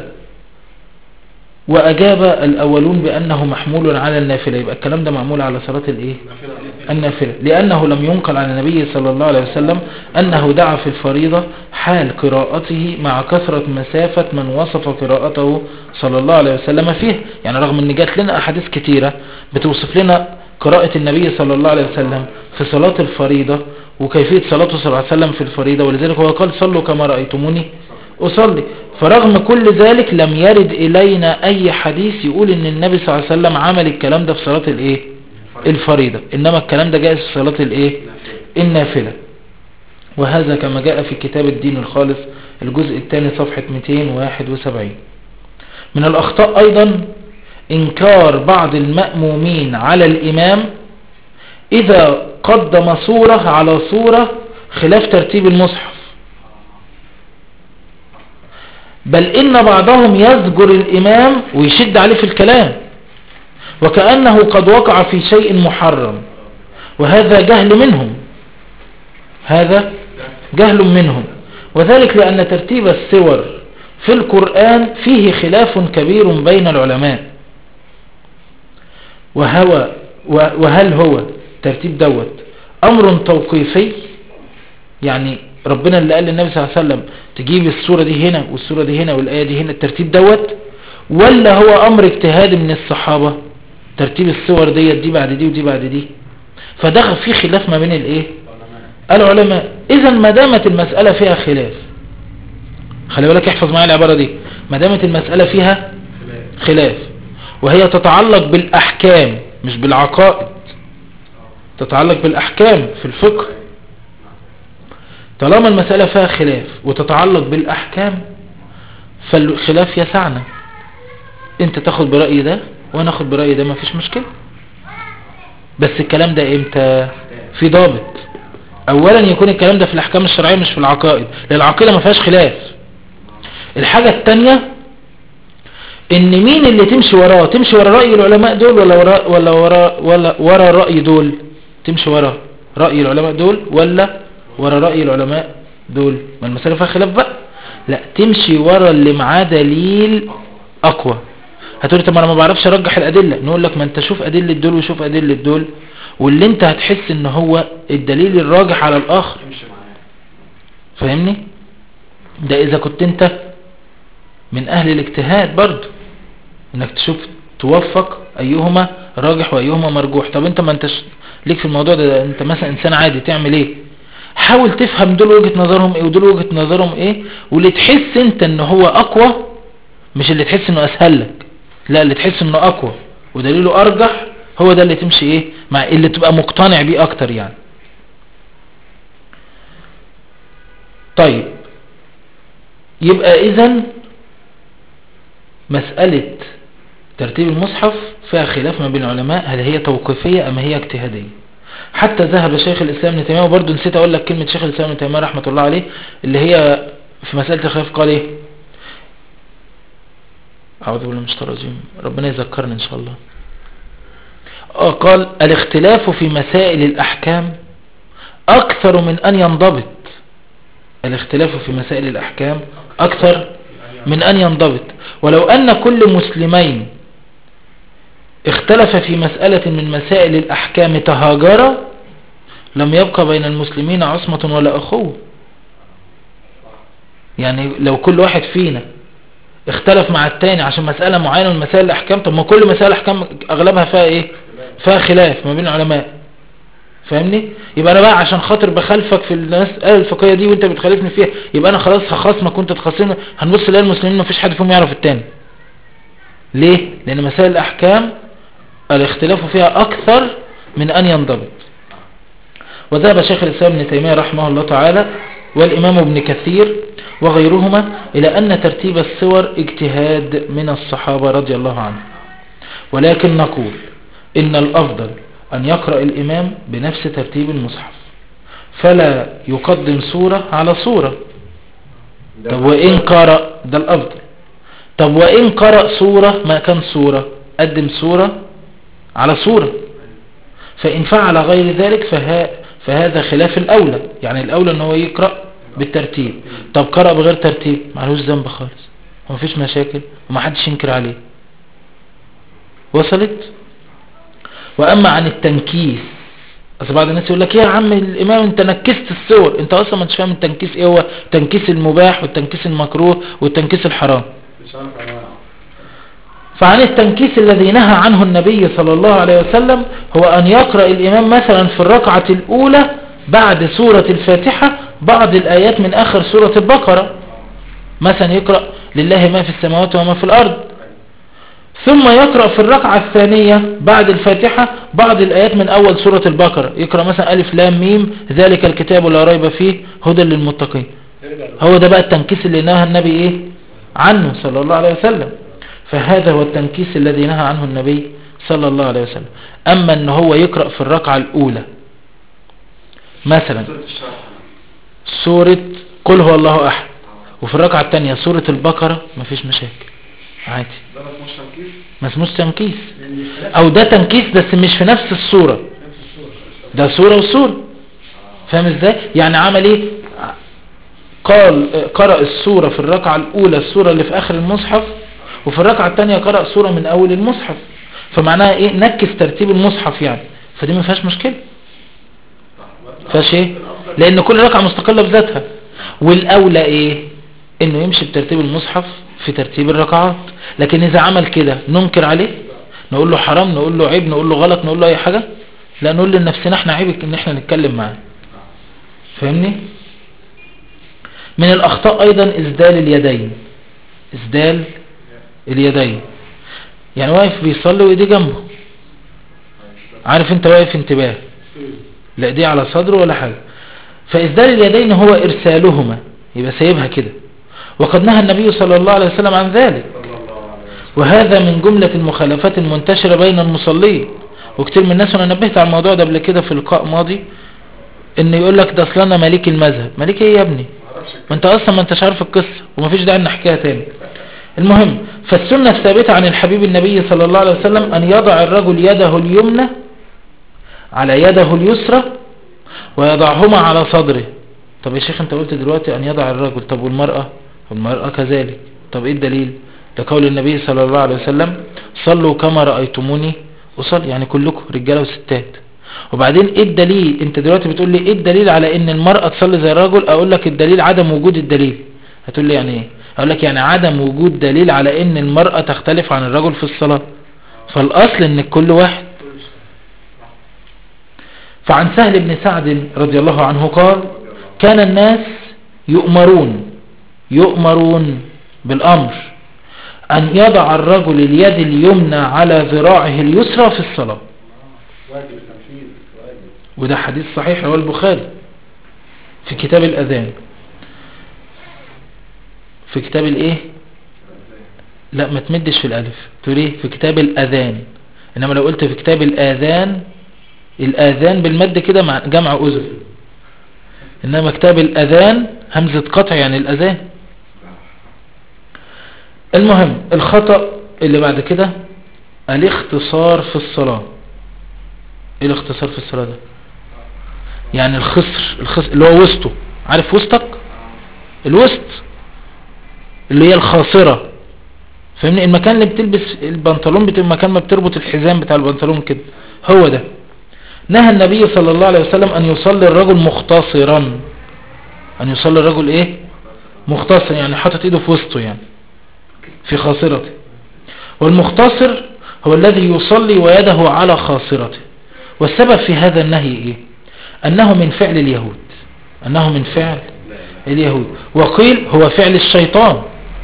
وأجاب الأولون بأنه محمول على النافلة يبقى الكلام ده معمول على صلاة الإيه النافلة لأنه لم ينقل عن النبي صلى الله عليه وسلم أنه دعا في الفريضة حال قراءته مع كثرة مسافة من وصف قراءته صلى الله عليه وسلم فيه يعني رغم أن جات لنا أحاديث كتيرة بتوصف لنا قراءة النبي صلى الله عليه وسلم في صلاة الفريضة وكيفية صلاته صلى الله عليه وسلم في الفريضة ولذلك هو قال صلوا كما رأيتموني أصلي فرغم كل ذلك لم يرد إلينا أي حديث يقول أن النبي صلى الله عليه وسلم عمل الكلام ده في صلاة الإيه الفريضة إنما الكلام ده جائز في صلاة الإيه النافلة وهذا كما جاء في كتاب الدين الخالص الجزء الثاني صفحة 271 من الأخطاء أيضا إنكار بعض المأمومين على الإمام إذا قدم صورة على صورة خلاف ترتيب المصحف بل إن بعضهم يزجر الإمام ويشد عليه في الكلام وكأنه قد وقع في شيء محرم وهذا جهل منهم هذا جهل منهم وذلك لأن ترتيب السور في القرآن فيه خلاف كبير بين العلماء وهو وهل هو ترتيب دوت أمر توقيفي يعني ربنا اللي قال للنبي صلى الله عليه وسلم تجيب السورة دي هنا والسورة دي هنا والآية دي هنا الترتيب دوت ولا هو أمر اجتهاد من الصحابة ترتيب السور ديت دي بعد دي ودي بعد دي فدخل في خلاف ما بين الايه العلماء اذا ما دامت المسألة فيها خلاف خلي بالك احفظ معايا العبارة دي ما دامت المسألة فيها خلاف وهي تتعلق بالأحكام مش بالعقائد تتعلق بالأحكام في الفقه طالما المسألة فيها خلاف وتتعلق بالأحكام فالخلاف يسعنا انت تاخد برأي ده وانا اخد برأي ده ما فيش مشكلة بس الكلام ده امتى في ضابط اولا يكون الكلام ده في الاحكام الشرعية مش في العقائد لان العقيدة ما فيهاش خلاف الحاجة التانية ان مين اللي تمشي وراه تمشي ورا رأي العلماء دول ولا ورا ولا ورا ولا ورا رأي دول تمشي ورا رأي العلماء دول ولا ورا رأي العلماء دول ما المسألة فيها خلاف بقى لا تمشي ورا اللي معاه دليل اقوى هتقولي طب انا ما بعرفش ارجح الادله نقول لك ما انت شوف ادله دول وشوف ادله دول واللي انت هتحس ان هو الدليل الراجح على الاخر فاهمني ده اذا كنت انت من اهل الاجتهاد برضو انك تشوف توفق ايهما راجح وايهما مرجوح طب انت ما انتش ليك في الموضوع ده انت مثلا انسان عادي تعمل ايه حاول تفهم دول وجهة نظرهم ايه ودول وجهة نظرهم ايه واللي تحس انت ان هو اقوى مش اللي تحس انه اسهل لك لا اللي تحس انه اقوى ودليله ارجح هو ده اللي تمشي ايه مع اللي تبقى مقتنع بيه اكتر يعني طيب يبقى اذا مسألة ترتيب المصحف فيها خلاف ما بين العلماء هل هي توقيفية ام هي اجتهادية حتى ذهب شيخ الاسلام ابن تيمية وبرضه نسيت اقول لك كلمة شيخ الاسلام ابن تيمية رحمة الله عليه اللي هي في مسألة الخلاف قال ايه أعوذ بالله من الشيطان الرجيم ربنا يذكرنا إن شاء الله آه قال الاختلاف في مسائل الأحكام أكثر من أن ينضبط الاختلاف في مسائل الأحكام أكثر من أن ينضبط ولو أن كل مسلمين اختلف في مسألة من مسائل الأحكام تهاجرا لم يبقى بين المسلمين عصمة ولا أخوة يعني لو كل واحد فينا اختلف مع التاني عشان مسألة معينة من مسائل الأحكام طب ما كل مسائل الأحكام أغلبها فيها إيه فيها خلاف ما بين العلماء فاهمني يبقى أنا بقى عشان خاطر بخالفك في المسألة الفقهية دي وانت بتخالفني فيها يبقى أنا خلاص هخاصمك وانت تخاصمني هنبص نلاقي المسلمين ما فيش حد فيهم يعرف التاني ليه لأن مسائل الأحكام الاختلاف فيها أكثر من أن ينضبط وذهب شيخ الإسلام ابن تيمية رحمه الله تعالى والإمام ابن كثير وغيرهما إلى أن ترتيب السور اجتهاد من الصحابة رضي الله عنهم ولكن نقول إن الأفضل أن يقرأ الإمام بنفس ترتيب المصحف فلا يقدم سورة على سورة ده طب وإن قرأ ده الأفضل طب وإن قرأ سورة ما كان سورة قدم سورة على سورة فإن فعل غير ذلك فها فهذا خلاف الأولى يعني الأولى أنه يقرأ بالترتيب طب قرأ بغير ترتيب معلوش ذنب خالص ومفيش مشاكل ومحدش ينكر عليه وصلت وأما عن التنكيس أصل بعض الناس يقول لك يا عم الإمام أنت نكست الصور أنت أصلا ما انتش فاهم التنكيس إيه هو تنكيس المباح والتنكيس المكروه والتنكيس الحرام مش عارف انواعه فعن التنكيس الذي نهى عنه النبي صلى الله عليه وسلم هو أن يقرأ الإمام مثلا في الركعة الأولى بعد سورة الفاتحة بعض الآيات من آخر سورة البقرة مثلا يقرأ لله ما في السماوات وما في الأرض ثم يقرأ في الركعة الثانية بعد الفاتحة بعض الآيات من أول سورة البقرة يقرأ مثلا ألف لام ميم ذلك الكتاب لا ريب فيه هدى للمتقين هو ده بقى التنكيس اللي نهى النبي إيه عنه صلى الله عليه وسلم فهذا هو التنكيس الذي نهى عنه النبي صلى الله عليه وسلم أما أن هو يقرأ في الركعة الأولى مثلا سورة الشرح سورة قل هو الله أحد وفي الركعة الثانية سورة البقرة مفيش مشاكل عادي ده ما اسموش تنكيس ما اسموش تنكيس لأن الخلاف او ده تنكيس بس مش في نفس الصورة نفس الصورة ده صورة وصورة فاهم ازاي يعني عمل ايه قال قرأ السورة في الركعة الاولى السورة اللي في اخر المصحف وفي الركعة الثانية قرأ سورة من اول المصحف فمعناها ايه نكس ترتيب المصحف يعني فدي ما فيهاش مشكلة فيهاش ايه لان كل ركعة مستقلة بذاتها والاولى ايه انه يمشي بترتيب المصحف في ترتيب الركعات لكن اذا عمل كده ننكر عليه نقول له حرام نقول له عيب نقول له غلط نقول له اي حاجة لا نقول لنفسنا احنا عيب ان احنا نتكلم معاه فاهمني من الاخطاء ايضا اسدال اليدين اسدال اليدين يعني واقف بيصلي وايديه جنبه عارف انت واقف انتباه لا ايديه على صدره ولا حاجة فاسدال اليدين هو ارسالهما يبقى سايبها كده وقد نهى النبي صلى الله عليه وسلم عن ذلك صلى الله عليه وسلم وهذا من جملة المخالفات المنتشرة بين المصلين وكتير من الناس وانا نبهت على الموضوع ده قبل كده في لقاء ماضي ان يقول لك ده اصل انا مالك المذهب مالك ايه يا ابني ما اعرفش ما انت اصلا ما انتش عارف القصة ومفيش داعي نحكيها تاني المهم فالسنة الثابتة عن الحبيب النبي صلى الله عليه وسلم ان يضع الرجل يده اليمنى على يده اليسرى ويضعهما على صدره طب يا شيخ انت قلت دلوقتي ان يضع الرجل طب والمرأة والمرأة كذلك طب ايه الدليل ده قول النبي صلى الله عليه وسلم صلوا كما رأيتموني وصل يعني كلكم رجالة وستات وبعدين ايه الدليل انت دلوقتي بتقول لي ايه الدليل على ان المرأة تصلي زي الرجل اقول لك الدليل عدم وجود الدليل هتقول لي يعني ايه اقول لك يعني عدم وجود دليل على ان المرأة تختلف عن الرجل في الصلاة فالاصل ان كل واحد فعن سهل بن سعد رضي الله عنه قال كان الناس يؤمرون يؤمرون بالأمر أن يضع الرجل اليد اليمنى على ذراعه اليسرى في الصلاة واجب التنفيذ واجب وده حديث صحيح رواه البخاري في كتاب الأذان في كتاب الايه لا ما تمدش في الألف تقول ايه في كتاب الأذان إنما لو قلت في كتاب الآذان الآذان بالمد كده مع جمع أذن إنما كتاب الأذان همزة قطع يعني الأذان المهم الخطأ اللي بعد كده الاختصار في الصلاة ايه الاختصار في الصلاة ده يعني الخصر الخصر اللي هو وسطه عارف وسطك الوسط اللي هي الخاصرة فاهمني المكان اللي بتلبس البنطلون بتبقى مكان ما بتربط الحزام بتاع البنطلون كده هو ده نهى النبي صلى الله عليه وسلم ان يصلي الرجل مختصرا ان يصلي الرجل ايه مختصر يعني حاطط ايده في وسطه يعني في خاصرته والمختصر هو الذي يصلي ويده على خاصرته والسبب في هذا النهي ايه انه من فعل اليهود انه من فعل اليهود وقيل هو فعل الشيطان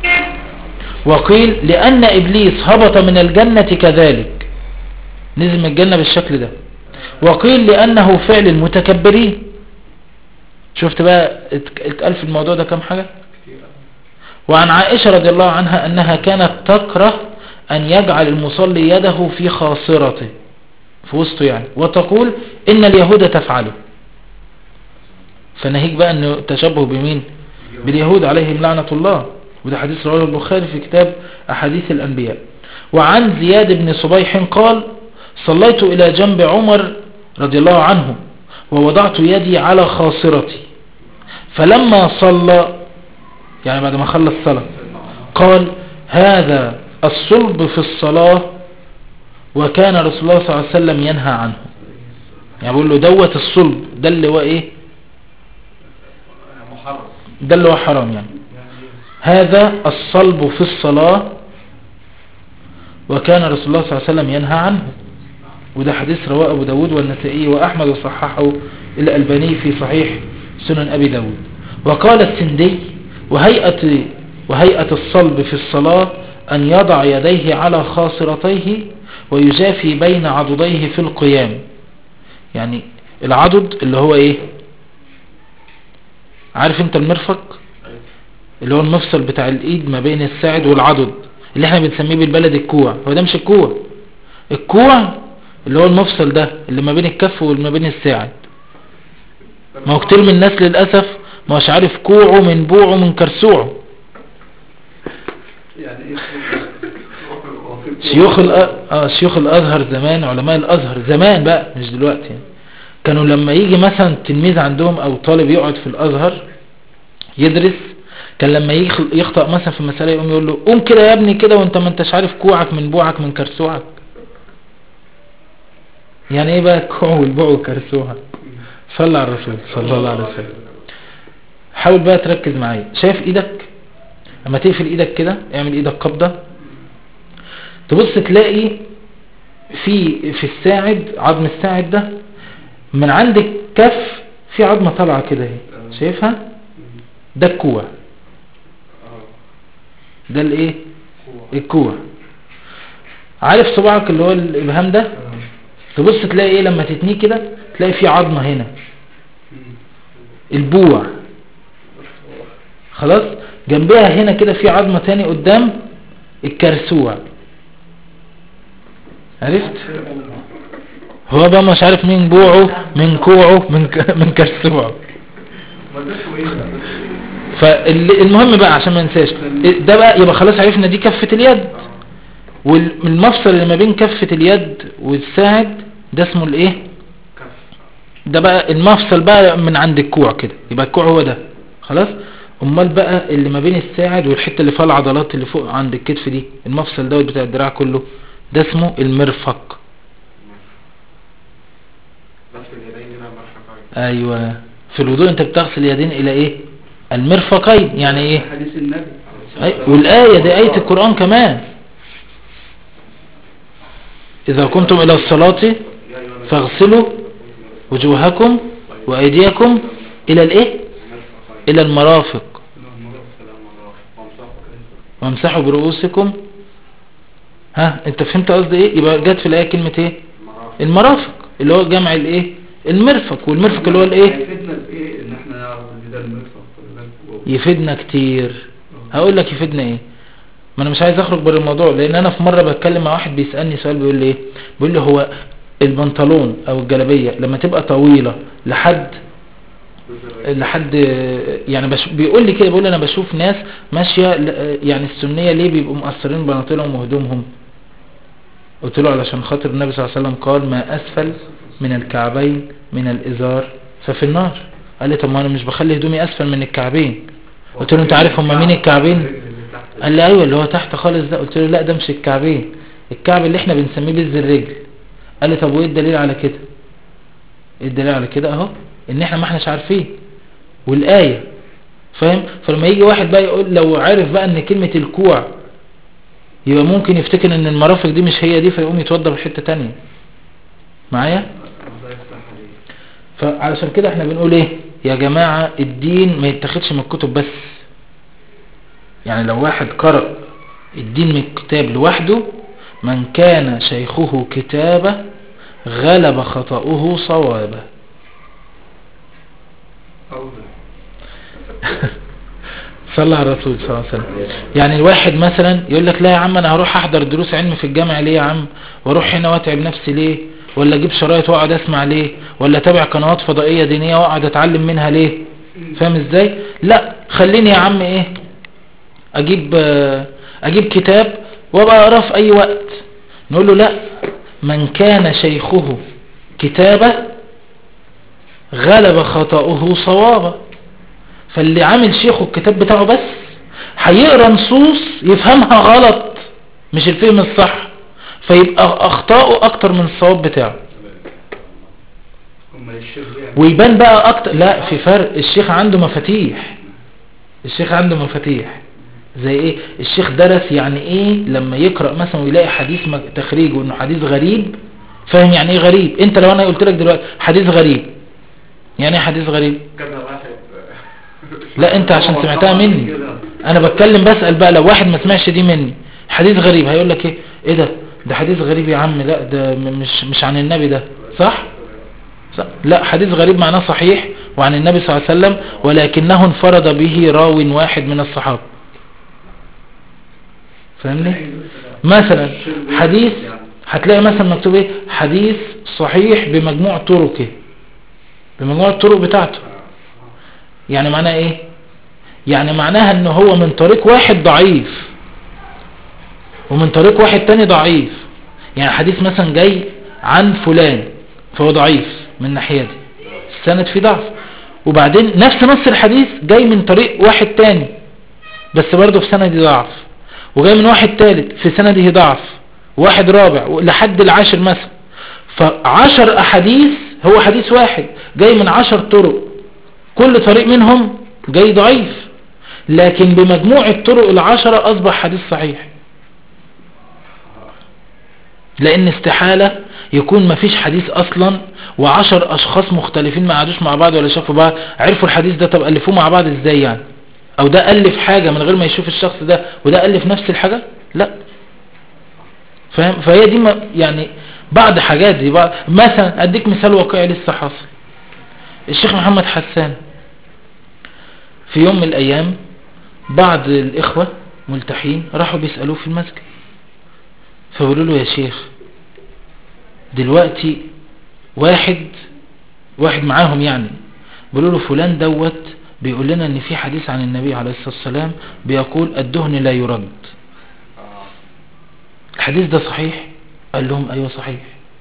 وقيل لان ابليس هبط من الجنة كذلك نزل من الجنة بالشكل ده وقيل لأنه فعل المتكبرين شفت بقى ات- اتقال في الموضوع ده كم حاجة وعن عائشة رضي الله عنها أنها كانت تكره أن يجعل المصلي يده في خاصرته في وسطه يعني وتقول إن اليهود تفعله فنهيك بقى أنه تشبه بمين باليهود عليهم لعنة الله وده حديث رواه البخاري في كتاب أحاديث الأنبياء وعن زياد بن صبيح قال صليت إلى جنب عمر رضي الله عنه ووضعت يدي على خاصرتي فلما صلى يعني بعد ما خلص الصلاة قال هذا الصلب في الصلاة وكان رسول الله صلى الله عليه وسلم ينهى عنه يعني بقول له دوت الصلب ده اللي هو ايه محرم ده اللي هو حرام يعني هذا الصلب في الصلاة وكان رسول الله صلى الله عليه وسلم ينهى عنه وده حديث رواه أبو داود والنسائي وأحمد وصححه الألباني في صحيح سنن أبي داود وقال السندي وهيئة, وهيئة الصلب في الصلاة أن يضع يديه على خاصرتيه ويجافي بين عضديه في القيام يعني العضد اللي هو ايه عارف انت المرفق اللي هو المفصل بتاع الايد ما بين الساعد والعضد اللي احنا بنسميه بالبلد الكوع هو ده مش الكوع الكوع اللي هو المفصل ده اللي ما بين الكف وما بين الساعد ما هو كتير من الناس للأسف ما هوش عارف كوعه من بوعه من كرسوعه يعني ايه شيوخ الأ... آه شيوخ الأزهر زمان علماء الأزهر زمان بقى مش دلوقتي يعني. كانوا لما يجي مثلا تلميذ عندهم أو طالب يقعد في الأزهر يدرس كان لما يخ- يخطأ مثلا في مسألة يقوم يقول له قوم كده يا ابني كده وانت ما انتش عارف كوعك من بوعك من كرسوعك يعني ايه بقى الكوع والبوع والكرسوع صلى على الرسول صلى الله عليه وسلم حاول بقى تركز معايا شايف ايدك اما تقفل ايدك كده اعمل ايدك قبضة تبص تلاقي في في الساعد عظم الساعد ده من عند الكف في عظمة طالعة كده اهي شايفها ده الكوع ده الايه الكوع عارف صباعك اللي هو الابهام ده تبص تلاقي ايه لما تتنيه كده تلاقي في عظمة هنا البوع خلاص جنبها هنا كده في عظمة تاني قدام الكرسوع عرفت هو بقى مش عارف مين بوعه من كوعه من ك... من كرسوعه ما ده اسمه ايه ده؟ فالمهم بقى عشان ما ننساش ده بقى يبقى خلاص عرفنا دي كفة اليد والمفصل اللي ما بين كفة اليد والساعد ده اسمه الايه كف ده بقى المفصل بقى من عند الكوع كده يبقى الكوع هو ده خلاص امال بقى اللي ما بين الساعد والحته اللي فيها العضلات اللي فوق عند الكتف دي المفصل دوت بتاع الدراع كله ده اسمه المرفق بس اليدين هنا مرفقين ايوه في الوضوء انت بتغسل اليدين الى ايه المرفقين يعني ايه حديث النبي أي والآية دي آية القرآن كمان إذا قمتم إلى الصلاة يا ايها الذين فاغسلوا وجوهكم وأيديكم إلى الإيه إلى المرافق وامسحوا برؤوسكم ها انت فهمت قصدي ايه يبقى جت في الآية كلمة ايه المرافق اللي هو جمع الايه المرفق والمرفق اللي هو الايه هيفيدنا بايه ان احنا نعرف ان ده المرفق ولا ده الكوع؟ يفيدنا كتير هقول لك يفيدنا ايه ما انا مش عايز اخرج بره الموضوع لان انا في مره بتكلم مع واحد بيسالني سؤال بيقول لي ايه بيقول لي هو البنطلون او الجلابيه لما تبقى طويله لحد لحد يعني بش بيقول لي كده بيقول لي انا بشوف ناس ماشيه ل- يعني السنيه ليه بيبقوا مقصرين بناطيلهم وهدومهم قلت له علشان خاطر النبي صلى الله عليه وسلم قال ما اسفل من الكعبين من الازار ففي النار قال لي طب ما انا مش بخلي هدومي اسفل من الكعبين قلت له انت عارف هم مين الكعبين الرجل اللي تحت قال لي ايوه اللي هو تحت خالص ده قلت له لا ده مش الكعبين الكعب اللي احنا بنسميه بز الرجل قال لي طب وايه الدليل على كده ايه الدليل على كده اهو ان احنا ما احناش عارفين والايه فاهم فلما يجي واحد بقى يقول لو عارف بقى ان كلمة الكوع يبقى ممكن يفتكر ان المرافق دي مش هي دي فيقوم يتوضى في حتة تانية معايا الله يفتح عليك فعلشان كده احنا بنقول ايه يا جماعة الدين ما يتاخدش من الكتب بس يعني لو واحد قرأ الدين من الكتاب لوحده من كان شيخه كتابة غلب خطأه صوابه أوزع صلى على الرسول صلى الله عليه وسلم يعني الواحد مثلا يقول لك لا يا عم انا هروح احضر دروس علم في الجامع ليه يا عم واروح هنا واتعب نفسي ليه ولا اجيب شرايط واقعد اسمع ليه ولا اتابع قنوات فضائية دينية واقعد اتعلم منها ليه فاهم ازاي لا خليني يا عم ايه اجيب آه، اجيب كتاب وابقى اقراه في اي وقت نقول له لا من كان شيخه كتابه غلب خطأه صوابه فاللي عامل شيخه الكتاب بتاعه بس هيقرا نصوص يفهمها غلط مش الفهم الصح فيبقى اخطاؤه اكتر من الصواب بتاعه هم الشيخ يعني ويبان بقى اكتر لا في فرق الشيخ عنده مفاتيح الشيخ عنده مفاتيح زي ايه الشيخ درس يعني ايه لما يقرأ مثلا ويلاقي حديث م- تخريج وانه حديث غريب فاهم يعني ايه غريب انت لو انا قلت لك دلوقتي حديث غريب يعني ايه حديث غريب كذا واحد لا انت عشان سمعتها مني انا بتكلم بسأل بقى لو واحد ما سمعش دي مني حديث غريب هيقول لك ايه ايه ده ده حديث غريب يا عم لا ده م- مش مش عن النبي ده صح صح؟ لا حديث غريب معناه صحيح وعن النبي صلى الله عليه وسلم ولكنه انفرد به راو واحد من الصحابة فاهمني مثلا حديث هتلاقي مثلا مكتوب ايه حديث صحيح بمجموع طرقه بمجموع الطرق بتاعته يعني معناه ايه يعني معناها ان هو من طريق واحد ضعيف ومن طريق واحد تاني ضعيف يعني حديث مثلا جاي عن فلان فهو ضعيف من الناحية دي السند فيه ضعف وبعدين نفس نص الحديث جاي من طريق واحد تاني بس برضه في سنده ضعف وجاي من واحد تالت في سنده ضعف واحد رابع لحد العاشر مثلا فعشر أحاديث هو حديث واحد جاي من عشر طرق كل طريق منهم جاي ضعيف لكن بمجموع الطرق العشرة أصبح حديث صحيح لأن استحالة يكون مفيش حديث أصلا وعشر أشخاص مختلفين ما قعدوش مع بعض ولا شافوا بعض عرفوا الحديث ده طب ألفوه مع بعض إزاي يعني أو ده ألف حاجة من غير ما يشوف الشخص ده وده ألف نفس الحاجة لا فاهم فهي دي ما يعني بعض حاجات دي بعض مثلا أديك مثال واقعي لسه حاصل الشيخ محمد حسان في يوم من الأيام بعض الإخوة ملتحين راحوا بيسألوه في المسجد فقالوا له يا شيخ دلوقتي واحد واحد معاهم يعني بيقولوا له فلان دوت بيقول لنا ان في حديث عن النبي عليه الصلاة والسلام بيقول الدهن لا يرد الحديث ده صحيح قال لهم ايوه صحيح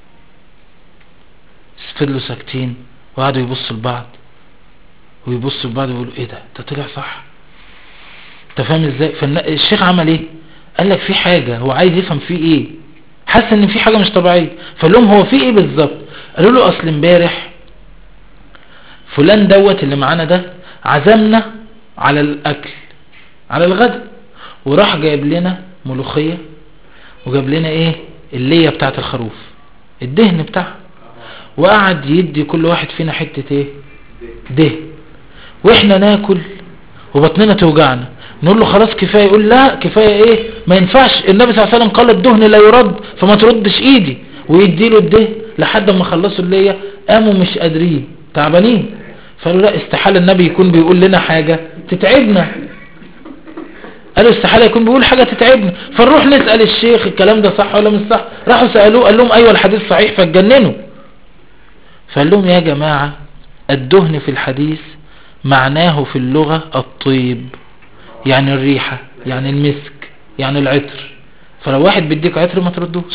فضلوا ساكتين وقعدوا يبصوا لبعض ويبصوا لبعض ويقولوا ايه ده ده طلع صح انت فاهم ازاي فالشيخ عمل ايه قال لك في حاجة هو عايز يفهم فيه ايه حس ان في حاجة مش طبيعية فقال لهم هو في ايه بالظبط قالوا له اصل امبارح فلان دوت اللي معانا ده عزمنا على الاكل على الغداء وراح جايب لنا ملوخية وجاب لنا ايه اللية بتاعت الخروف الدهن بتاعها وقعد يدي كل واحد فينا حتة ايه دهن واحنا ناكل وبطننا توجعنا نقول له خلاص كفاية يقول لا كفاية ايه ما ينفعش النبي صلى الله عليه وسلم قال الدهن لا يرد فما تردش ايدي ويدي له الدهن لحد ما خلصوا اللية قاموا مش قادرين تعبانين فقالوا لا استحالة النبي يكون بيقول لنا حاجة تتعبنا قالوا استحالة يكون بيقول حاجة تتعبنا فنروح نسأل الشيخ الكلام ده صح ولا مش صح راحوا سألوه قال لهم ايوه الحديث صحيح فاتجننوا فقال لهم يا جماعة الدهن في الحديث معناه في اللغة الطيب يعني الريحة يعني المسك يعني العطر فلو واحد بيديك عطر ما تردوش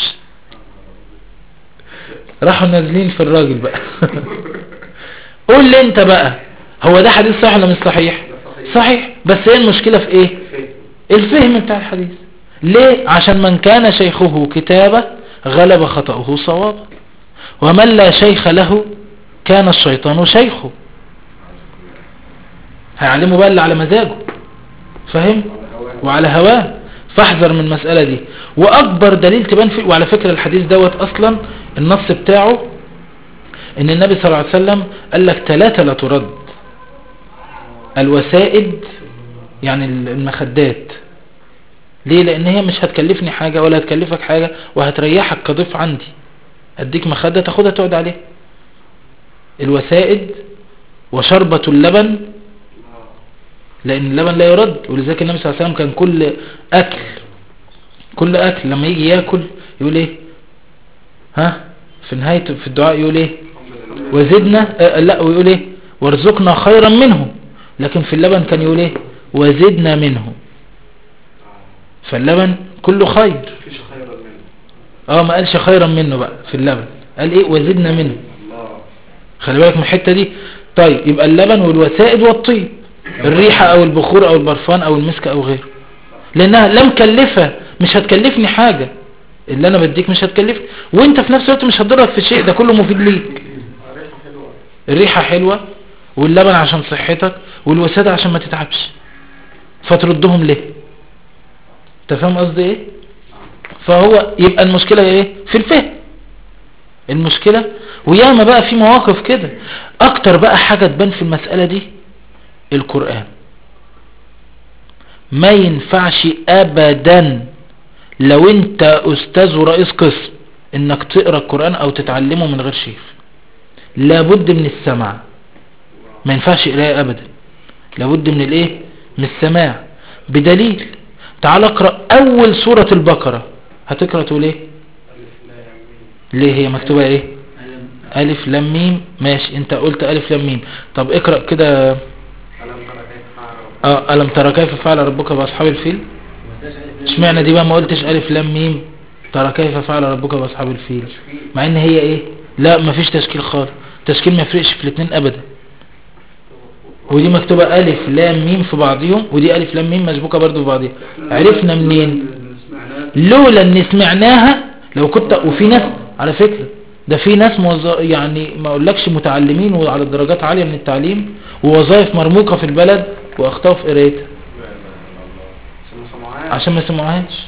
راحوا نازلين في الراجل بقى قول لي انت بقى هو ده حديث صحيح ولا مش صحيح صحيح بس هي المشكلة في ايه الفهم بتاع الحديث ليه عشان من كان شيخه كتابة غلب خطأه صوابا ومن لا شيخ له كان الشيطان شيخه هيعلمه بقى اللي على مزاجه فاهم وعلى هواه فاحذر من المسألة دي واكبر دليل تبان فيه وعلى فكرة الحديث دوت اصلا النص بتاعه ان النبي صلى الله عليه وسلم قال لك ثلاثة لا ترد الوسائد يعني المخدات ليه لان هي مش هتكلفني حاجة ولا هتكلفك حاجة وهتريحك كضيف عندي اديك مخدة تاخدها تقعد عليها الوسائد وشربة اللبن لان اللبن لا يرد ولذلك النبي صلى الله عليه وسلم كان كل اكل كل اكل لما يجي ياكل يقول ايه ها في نهاية في الدعاء يقول ايه وزدنا آه لا ويقول ايه وارزقنا خيرا منه لكن في اللبن كان يقول ايه وزدنا منه فاللبن كله خير مفيش خيرا منه اه ما قالش خيرا منه بقى في اللبن قال ايه وزدنا منه الله خلي بالك من الحتة دي طيب يبقى اللبن والوسائد والطيب الريحة او البخور او البرفان او المسك او غيره لانها لا مكلفة مش هتكلفني حاجة اللي انا بديك مش هتكلفني وانت في نفس الوقت مش هتضرك في شيء ده كله مفيد ليك ريحه حلوه الريحة حلوة واللبن عشان صحتك والوسادة عشان ما تتعبش فتردهم ليه انت فاهم قصدي ايه فهو يبقى المشكلة ايه في الفهم المشكلة وياما بقى في مواقف كده اكتر بقى حاجة تبان في المسألة دي القرآن ما ينفعش ابدا لو انت استاذ ورئيس قسم انك تقرأ القرآن او تتعلمه من غير شيخ لابد من السمع ما ينفعش قراءة ابدا لابد من الايه من السماع بدليل تعال اقرأ اول سورة البقرة هتقرأ تقول ايه ليه هي مكتوبة ايه ألم- الف لام ميم ماشي انت قلت الف لام ميم طب اقرأ كده ألم ترى كيف فعل ربك اه الم ترى كيف فعل ربك باصحاب الفيل ما قلتش ألف لام اشمعنى دي بقى ما قلتش الف لام ميم ترى كيف فعل ربك باصحاب الفيل مع ان هي ايه لا مفيش تشكيل خالص تشكيل ما يفرقش في الاثنين ابدا ودي مكتوبة الف لام ميم في بعضهم ودي الف لام ميم مسبوكة برضو في بعضها عرفنا منين لولا ان سمعناها لو كنت وفي ناس على فكرة ده في ناس موظ... يعني ما اقولكش متعلمين وعلى درجات عالية من التعليم ووظائف مرموقة في البلد واخطاوا في قرايتها عشان ما سمعوهاش عشان ما سمعوهاش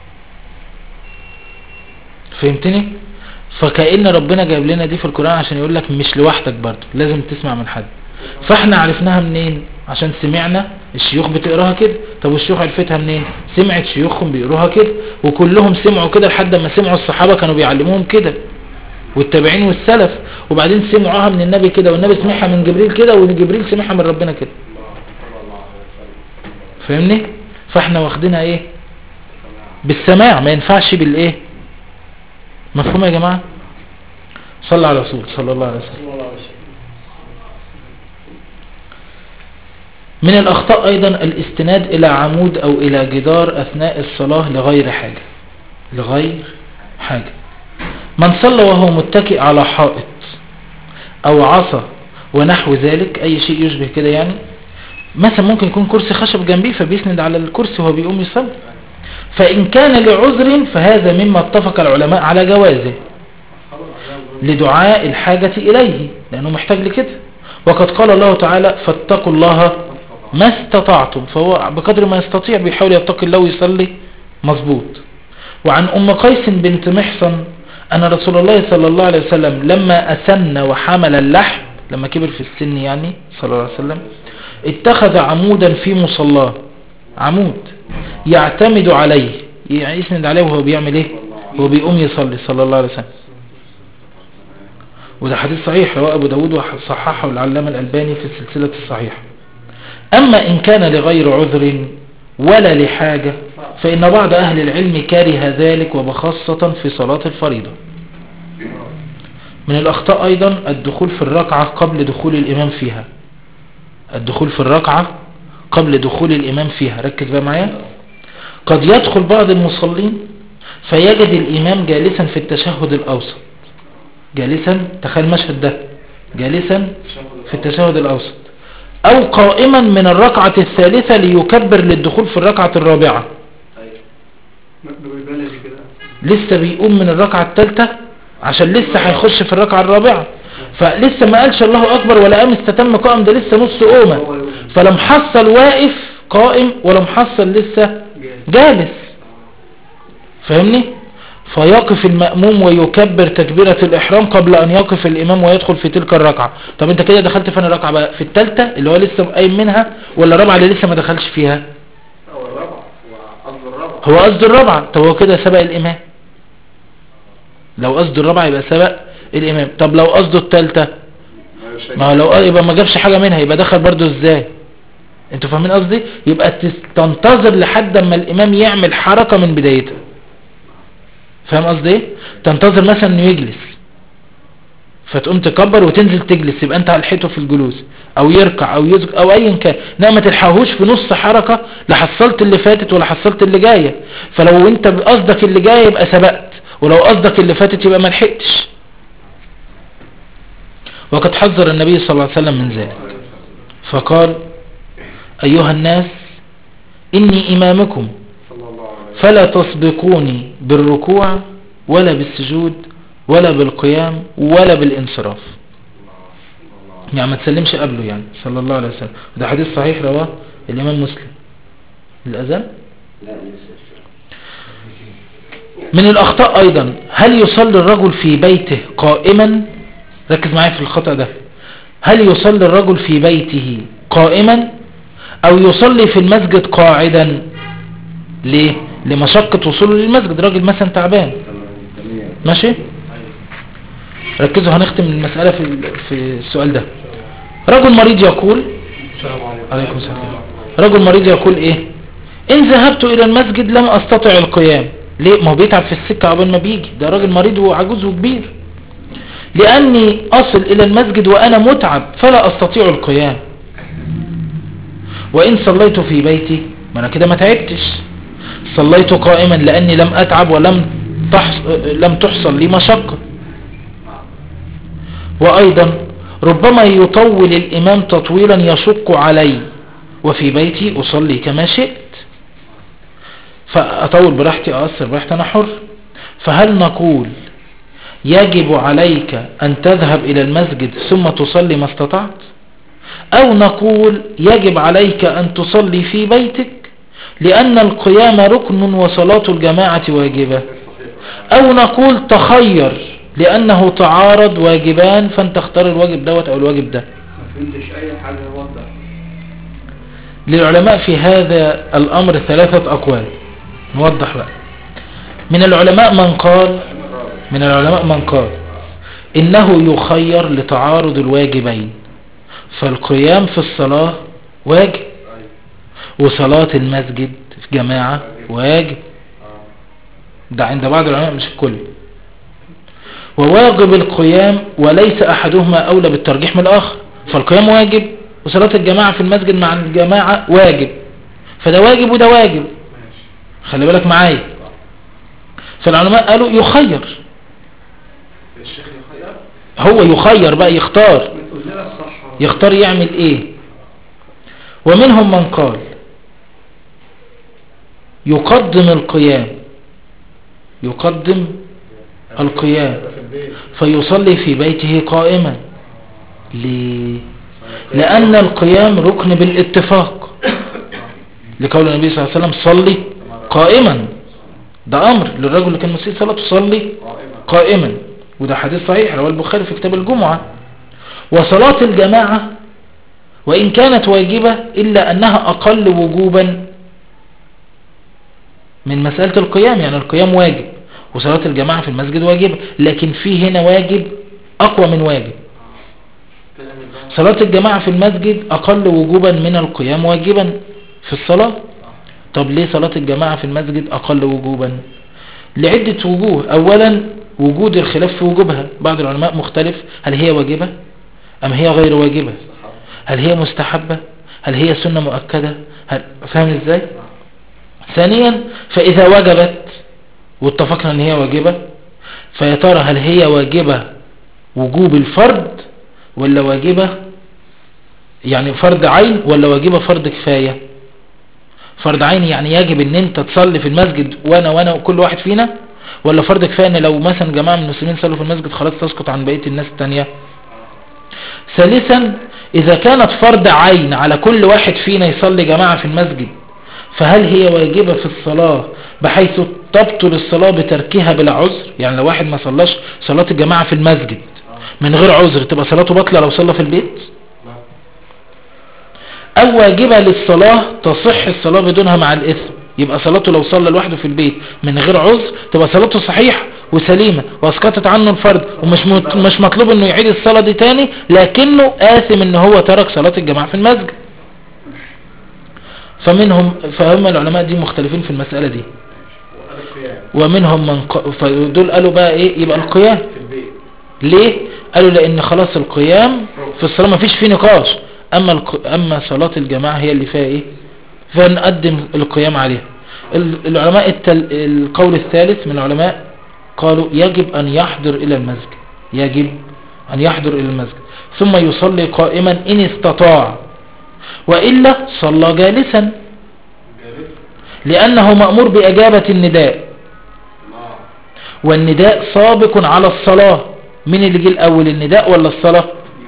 فهمتني فكأن ربنا جايب لنا دي في القرآن عشان يقول لك مش لوحدك برضو لازم تسمع من حد فاحنا عرفناها منين عشان سمعنا الشيوخ بتقراها كده طب والشيوخ عرفتها منين سمعت شيوخهم بيقروها كده وكلهم سمعوا كده لحد ما سمعوا الصحابة كانوا بيعلموهم كده والتابعين والسلف وبعدين سمعوها من النبي كده والنبي سمعها من جبريل كده وجبريل سمعها من ربنا كده فاهمني فاحنا واخدينها ايه بالسماع ما ينفعش بالايه مفهوم يا جماعة صلى على رسول صلى الله عليه وسلم صلى الله عليه وسلم من الأخطاء أيضا الاستناد إلى عمود أو إلى جدار أثناء الصلاة لغير حاجة لغير حاجة من صلى وهو متكئ على حائط أو عصا ونحو ذلك أي شيء يشبه كده يعني مثلا ممكن يكون كرسي خشب جنبيه فبيسند على الكرسي وهو بيقوم يصلي فإن كان لعذر فهذا مما اتفق العلماء على جوازه لدعاء الحاجة إليه لأنه محتاج لكده وقد قال الله تعالى فاتقوا الله ما استطعتم فهو بقدر ما يستطيع بيحاول يتقي الله ويصلي مظبوط وعن أم قيس بنت محصن أن رسول الله صلى الله عليه وسلم لما أسن وحمل اللحم لما كبر في السن يعني صلى الله عليه وسلم اتخذ عمودا في مصلاه عمود يعتمد عليه يعني يسند عليه وهو بيعمل ايه وهو بيقوم يصلي صلى الله عليه وسلم وده حديث صحيح رواه أبو داود وصححه العلامة الألباني في السلسلة الصحيحة أما إن كان لغير عذر ولا لحاجة فإن بعض أهل العلم كره ذلك وبخاصة في صلاة الفريضة من الأخطاء أيضا الدخول في الركعة قبل دخول الإمام فيها الدخول في الركعة قبل دخول الإمام فيها ركز بقى معايا قد يدخل بعض المصلين فيجد الإمام جالسا في التشهد الأوسط جالسا تخيل المشهد ده جالسا في التشهد الأوسط أو قائما من الركعة الثالثة ليكبر للدخول في الركعة الرابعة ببلاش كده لسه بيقوم من الركعة الثالثة عشان لسه هيخش في الركعة الرابعة فلسه ما قالش الله أكبر ولا قام استتم قائم ده لسه نص قومة فلم حصل واقف قائم ولم حصل لسه جالس فاهمني فيقف المأموم ويكبر تكبيرة الإحرام قبل أن يقف الإمام ويدخل في تلك الركعة طب أنت كده دخلت فين الركعة بقى في التالتة اللي هو لسه قايم منها ولا الرابعة اللي لسه ما دخلش فيها هو الرابع هو قصد الرابع هو قصد الرابعة طب هو كده سبق الإمام لو قصده الرابعة يبقى سبق الامام طب لو قصده التالتة ما شيء. ما هو لو يبقى ما جابش حاجة منها يبقى دخل برضو ازاي انتوا فاهمين قصدي يبقى تس- تنتظر لحد اما الامام يعمل حركة من بدايتها فاهم قصدي ايه تنتظر مثلا انه يجلس فتقوم تكبر وتنزل تجلس يبقى انت لحقته في الجلوس او يركع او يزق او ايا كان انما ما تلحقهوش في نص حركة لا حصلت اللي فاتت ولا حصلت اللي جاية فلو انت قصدك اللي جاية يبقى سبقت ولو قصدك اللي فاتت يبقى ما لحقتش وقد حذر النبي صلى الله عليه وسلم من ذلك فقال أيها الناس إني إمامكم صلى الله عليه وسلم فلا تسبقوني بالركوع ولا بالسجود ولا بالقيام ولا بالانصراف يعني ما تسلمش قبله يعني صلى الله عليه وسلم ده حديث صحيح رواه الإمام مسلم الأذان لا لسه من الأخطاء أيضا هل يصلي الرجل في بيته قائما ركز معايا في الخطأ ده هل يصلي الرجل في بيته قائما أو يصلي في المسجد قاعدا ليه لمشقة وصوله للمسجد راجل مثلا تعبان ماشي ركزوا هنختم المسألة في في السؤال ده رجل مريض يقول السلام عليكم عليكم السلام رجل مريض يقول ايه ان ذهبت الى المسجد لم استطع القيام ليه ما هو بيتعب في السكة عقبال ما بيجي ده راجل مريض وعجوز وكبير لاني اصل الى المسجد وانا متعب فلا استطيع القيام وان صليت في بيتي ما انا كده ما تعبتش صليت قائما لاني لم اتعب ولم تحص... لم تحصل لي مشقة وايضا ربما يطول الامام تطويلا يشق علي وفي بيتي اصلي كما شئت فاطول براحتي اقصر براحتي انا حر فهل نقول يجب عليك ان تذهب الى المسجد ثم تصلي ما استطعت او نقول يجب عليك ان تصلي في بيتك لان القيام ركن وصلاة الجماعة واجبة او نقول تخير لانه تعارض واجبان فانت اختار الواجب دوت او الواجب ده ما فهمتش اي حاجة وضح للعلماء في هذا الامر ثلاثة اقوال نوضح بقى من العلماء من قال من العلماء من قال انه يخير لتعارض الواجبين فالقيام في الصلاة واجب وصلاة المسجد في جماعة واجب ده عند بعض العلماء مش الكل وواجب القيام وليس احدهما اولى بالترجيح من الاخر فالقيام واجب وصلاة الجماعة في المسجد مع الجماعة واجب فده واجب وده واجب خلي بالك معايا فالعلماء قالوا يخير الشيخ يخير هو يخير بقى يختار بتقول لنا الصح يختار يعمل ايه ومنهم من قال يقدم القيام يقدم القيام في البيت فيصلي في بيته قائما ليه لأن القيام ركن بالاتفاق لقول النبي صلى الله عليه وسلم صلي قائما ده أمر للرجل اللي كان مسيء صلاة تصلي قائما قائما وده حديث صحيح رواه البخاري في كتاب الجمعة وصلاة الجماعة وإن كانت واجبة إلا أنها أقل وجوبا من مسألة القيام يعني القيام واجب وصلاة الجماعة في المسجد واجبة لكن في هنا واجب أقوى من واجب صلاة الجماعة في المسجد أقل وجوبا من القيام واجبا في الصلاة طب ليه صلاة الجماعة في المسجد أقل وجوبا لعدة وجوه أولا وجود الخلاف في وجوبها بعض العلماء مختلف هل هي واجبة أم هي غير واجبة هل هي مستحبة هل هي سنة مؤكدة هل فاهم ازاي ثانيا فإذا وجبت واتفقنا ان هي واجبة فيا ترى هل هي واجبة وجوب الفرد ولا واجبة يعني فرض عين ولا واجبة فرض كفاية فرض عين يعني يجب ان انت تصلي في المسجد وانا وانا وكل واحد فينا ولا فرض كفاية ان لو مثلا جماعة من المسلمين صلوا في المسجد خلاص تسقط عن بقية الناس التانية ثالثا اذا كانت فرض عين على كل واحد فينا يصلي جماعة في المسجد فهل هي واجبة في الصلاة بحيث تبطل الصلاة بتركها بلا عذر يعني لو واحد ما صلاش صلاة الجماعة في المسجد من غير عذر تبقى صلاته باطلة لو صلى في البيت او واجبة للصلاة تصح الصلاة بدونها مع الاثم يبقى صلاته لو صلى لوحده في البيت من غير عذر تبقى صلاته صحيح وسليمة واسقطت عنه الفرض ومش مط- مش مطلوب انه يعيد الصلاة دي تاني لكنه آثم ان هو ترك صلاة الجماعة في المسجد فمنهم فهم العلماء دي مختلفين في المسألة دي وقال القيام ومنهم من ق... فدول قالوا بقى ايه يبقى القيام في البيت ليه قالوا لان خلاص القيام في الصلاة ما فيش فيه نقاش اما الق... اما صلاة الجماعة هي اللي فيها ايه فنقدم القيام عليها ال- العلماء التل... القول الثالث من العلماء قالوا يجب ان يحضر الى المسجد يجب ان يحضر الى المسجد ثم يصلي قائما ان استطاع وإلا صلى جالسا جالس لأنه مأمور بإجابة النداء الله والنداء سابق على الصلاة مين اللي جه الأول النداء ولا الصلاة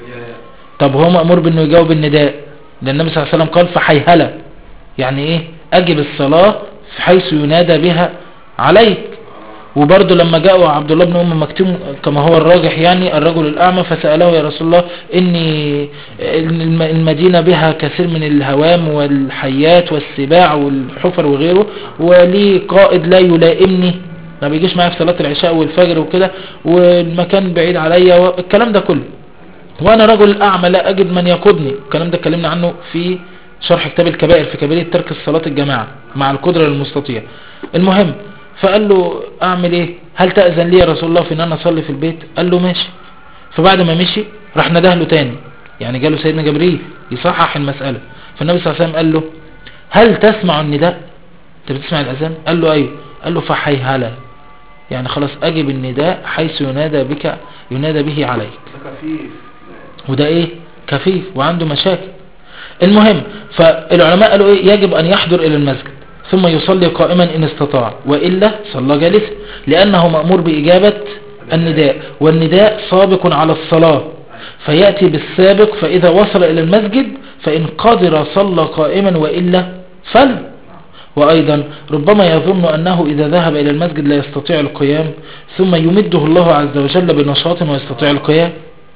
طب هو مأمور بأنه يجاوب النداء لأن النبي صلى الله عليه وسلم قال فحيهلة يعني إيه أجب الصلاة حيث ينادى بها عليك وبرضه لما جاءوا عبد الله بن أم مكتوم كما هو الراجح يعني الرجل الأعمى فسأله يا رسول الله إني الم- المدينة بها كثير من الهوام والحيات والسباع والحفر وغيره ولي قائد لا يلائمني ما بيجيش معايا في صلاة العشاء والفجر وكده والمكان بعيد عليا والكلام ده كله وانا رجل اعمى لا اجد من يقودني الكلام ده اتكلمنا عنه في شرح كتاب الكبائر في كبيرة ترك الصلاة الجماعة مع القدرة للمستطيع المهم فقال له اعمل ايه هل تأذن لي يا رسول الله في ان انا اصلي في البيت قال له ماشي فبعد ما مشي راح نداه له تاني يعني جاله سيدنا جبريل يصحح المسألة فالنبي صلى الله عليه وسلم قال له هل تسمع النداء انت بتسمع الاذان قال له ايوه قال له فحيهلا يعني خلاص اجب النداء حيث ينادى بك ينادى به عليك ده خفيف وده ايه كفيف وعنده مشاكل المهم فالعلماء قالوا ايه يجب ان يحضر الى المسجد ثم يصلي قائما ان استطاع وإلا صلى جالسا لأنه مأمور بإجابة النداء والنداء سابق على الصلاة فيأتي بالسابق فإذا وصل إلى المسجد فإن قدر صلى قائما وإلا فل وأيضا ربما يظن أنه إذا ذهب إلى المسجد لا يستطيع القيام ثم يمده الله عز وجل بنشاط ويستطيع القيام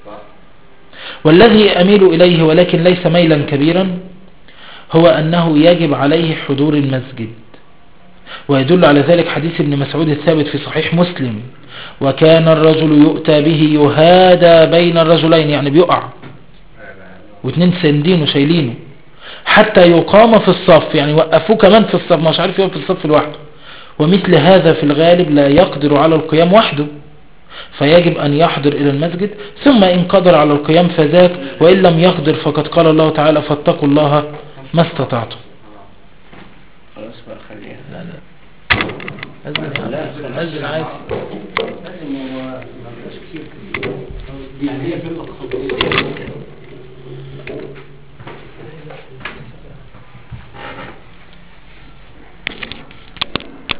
والذي أميل إليه ولكن ليس ميلا كبيرا هو أنه يجب عليه حضور المسجد ويدل على ذلك حديث ابن مسعود الثابت في صحيح مسلم وكان الرجل يؤتى به يهادى بين الرجلين يعني بيقع واثنين سندين وشايلينه حتى يقام في الصف يعني وقفوه كمان في الصف مش عارف يقف في الصف لوحده ومثل هذا في الغالب لا يقدر على القيام وحده فيجب أن يحضر إلى المسجد ثم إن قدر على القيام فذاك وإن لم يقدر فقد قال الله تعالى فاتقوا الله ما استطعتم خلاص بقى خليها لا لا أذن لا، أذن عادي لازم هو ما بقاش كتير يعني هي فرقة خطوية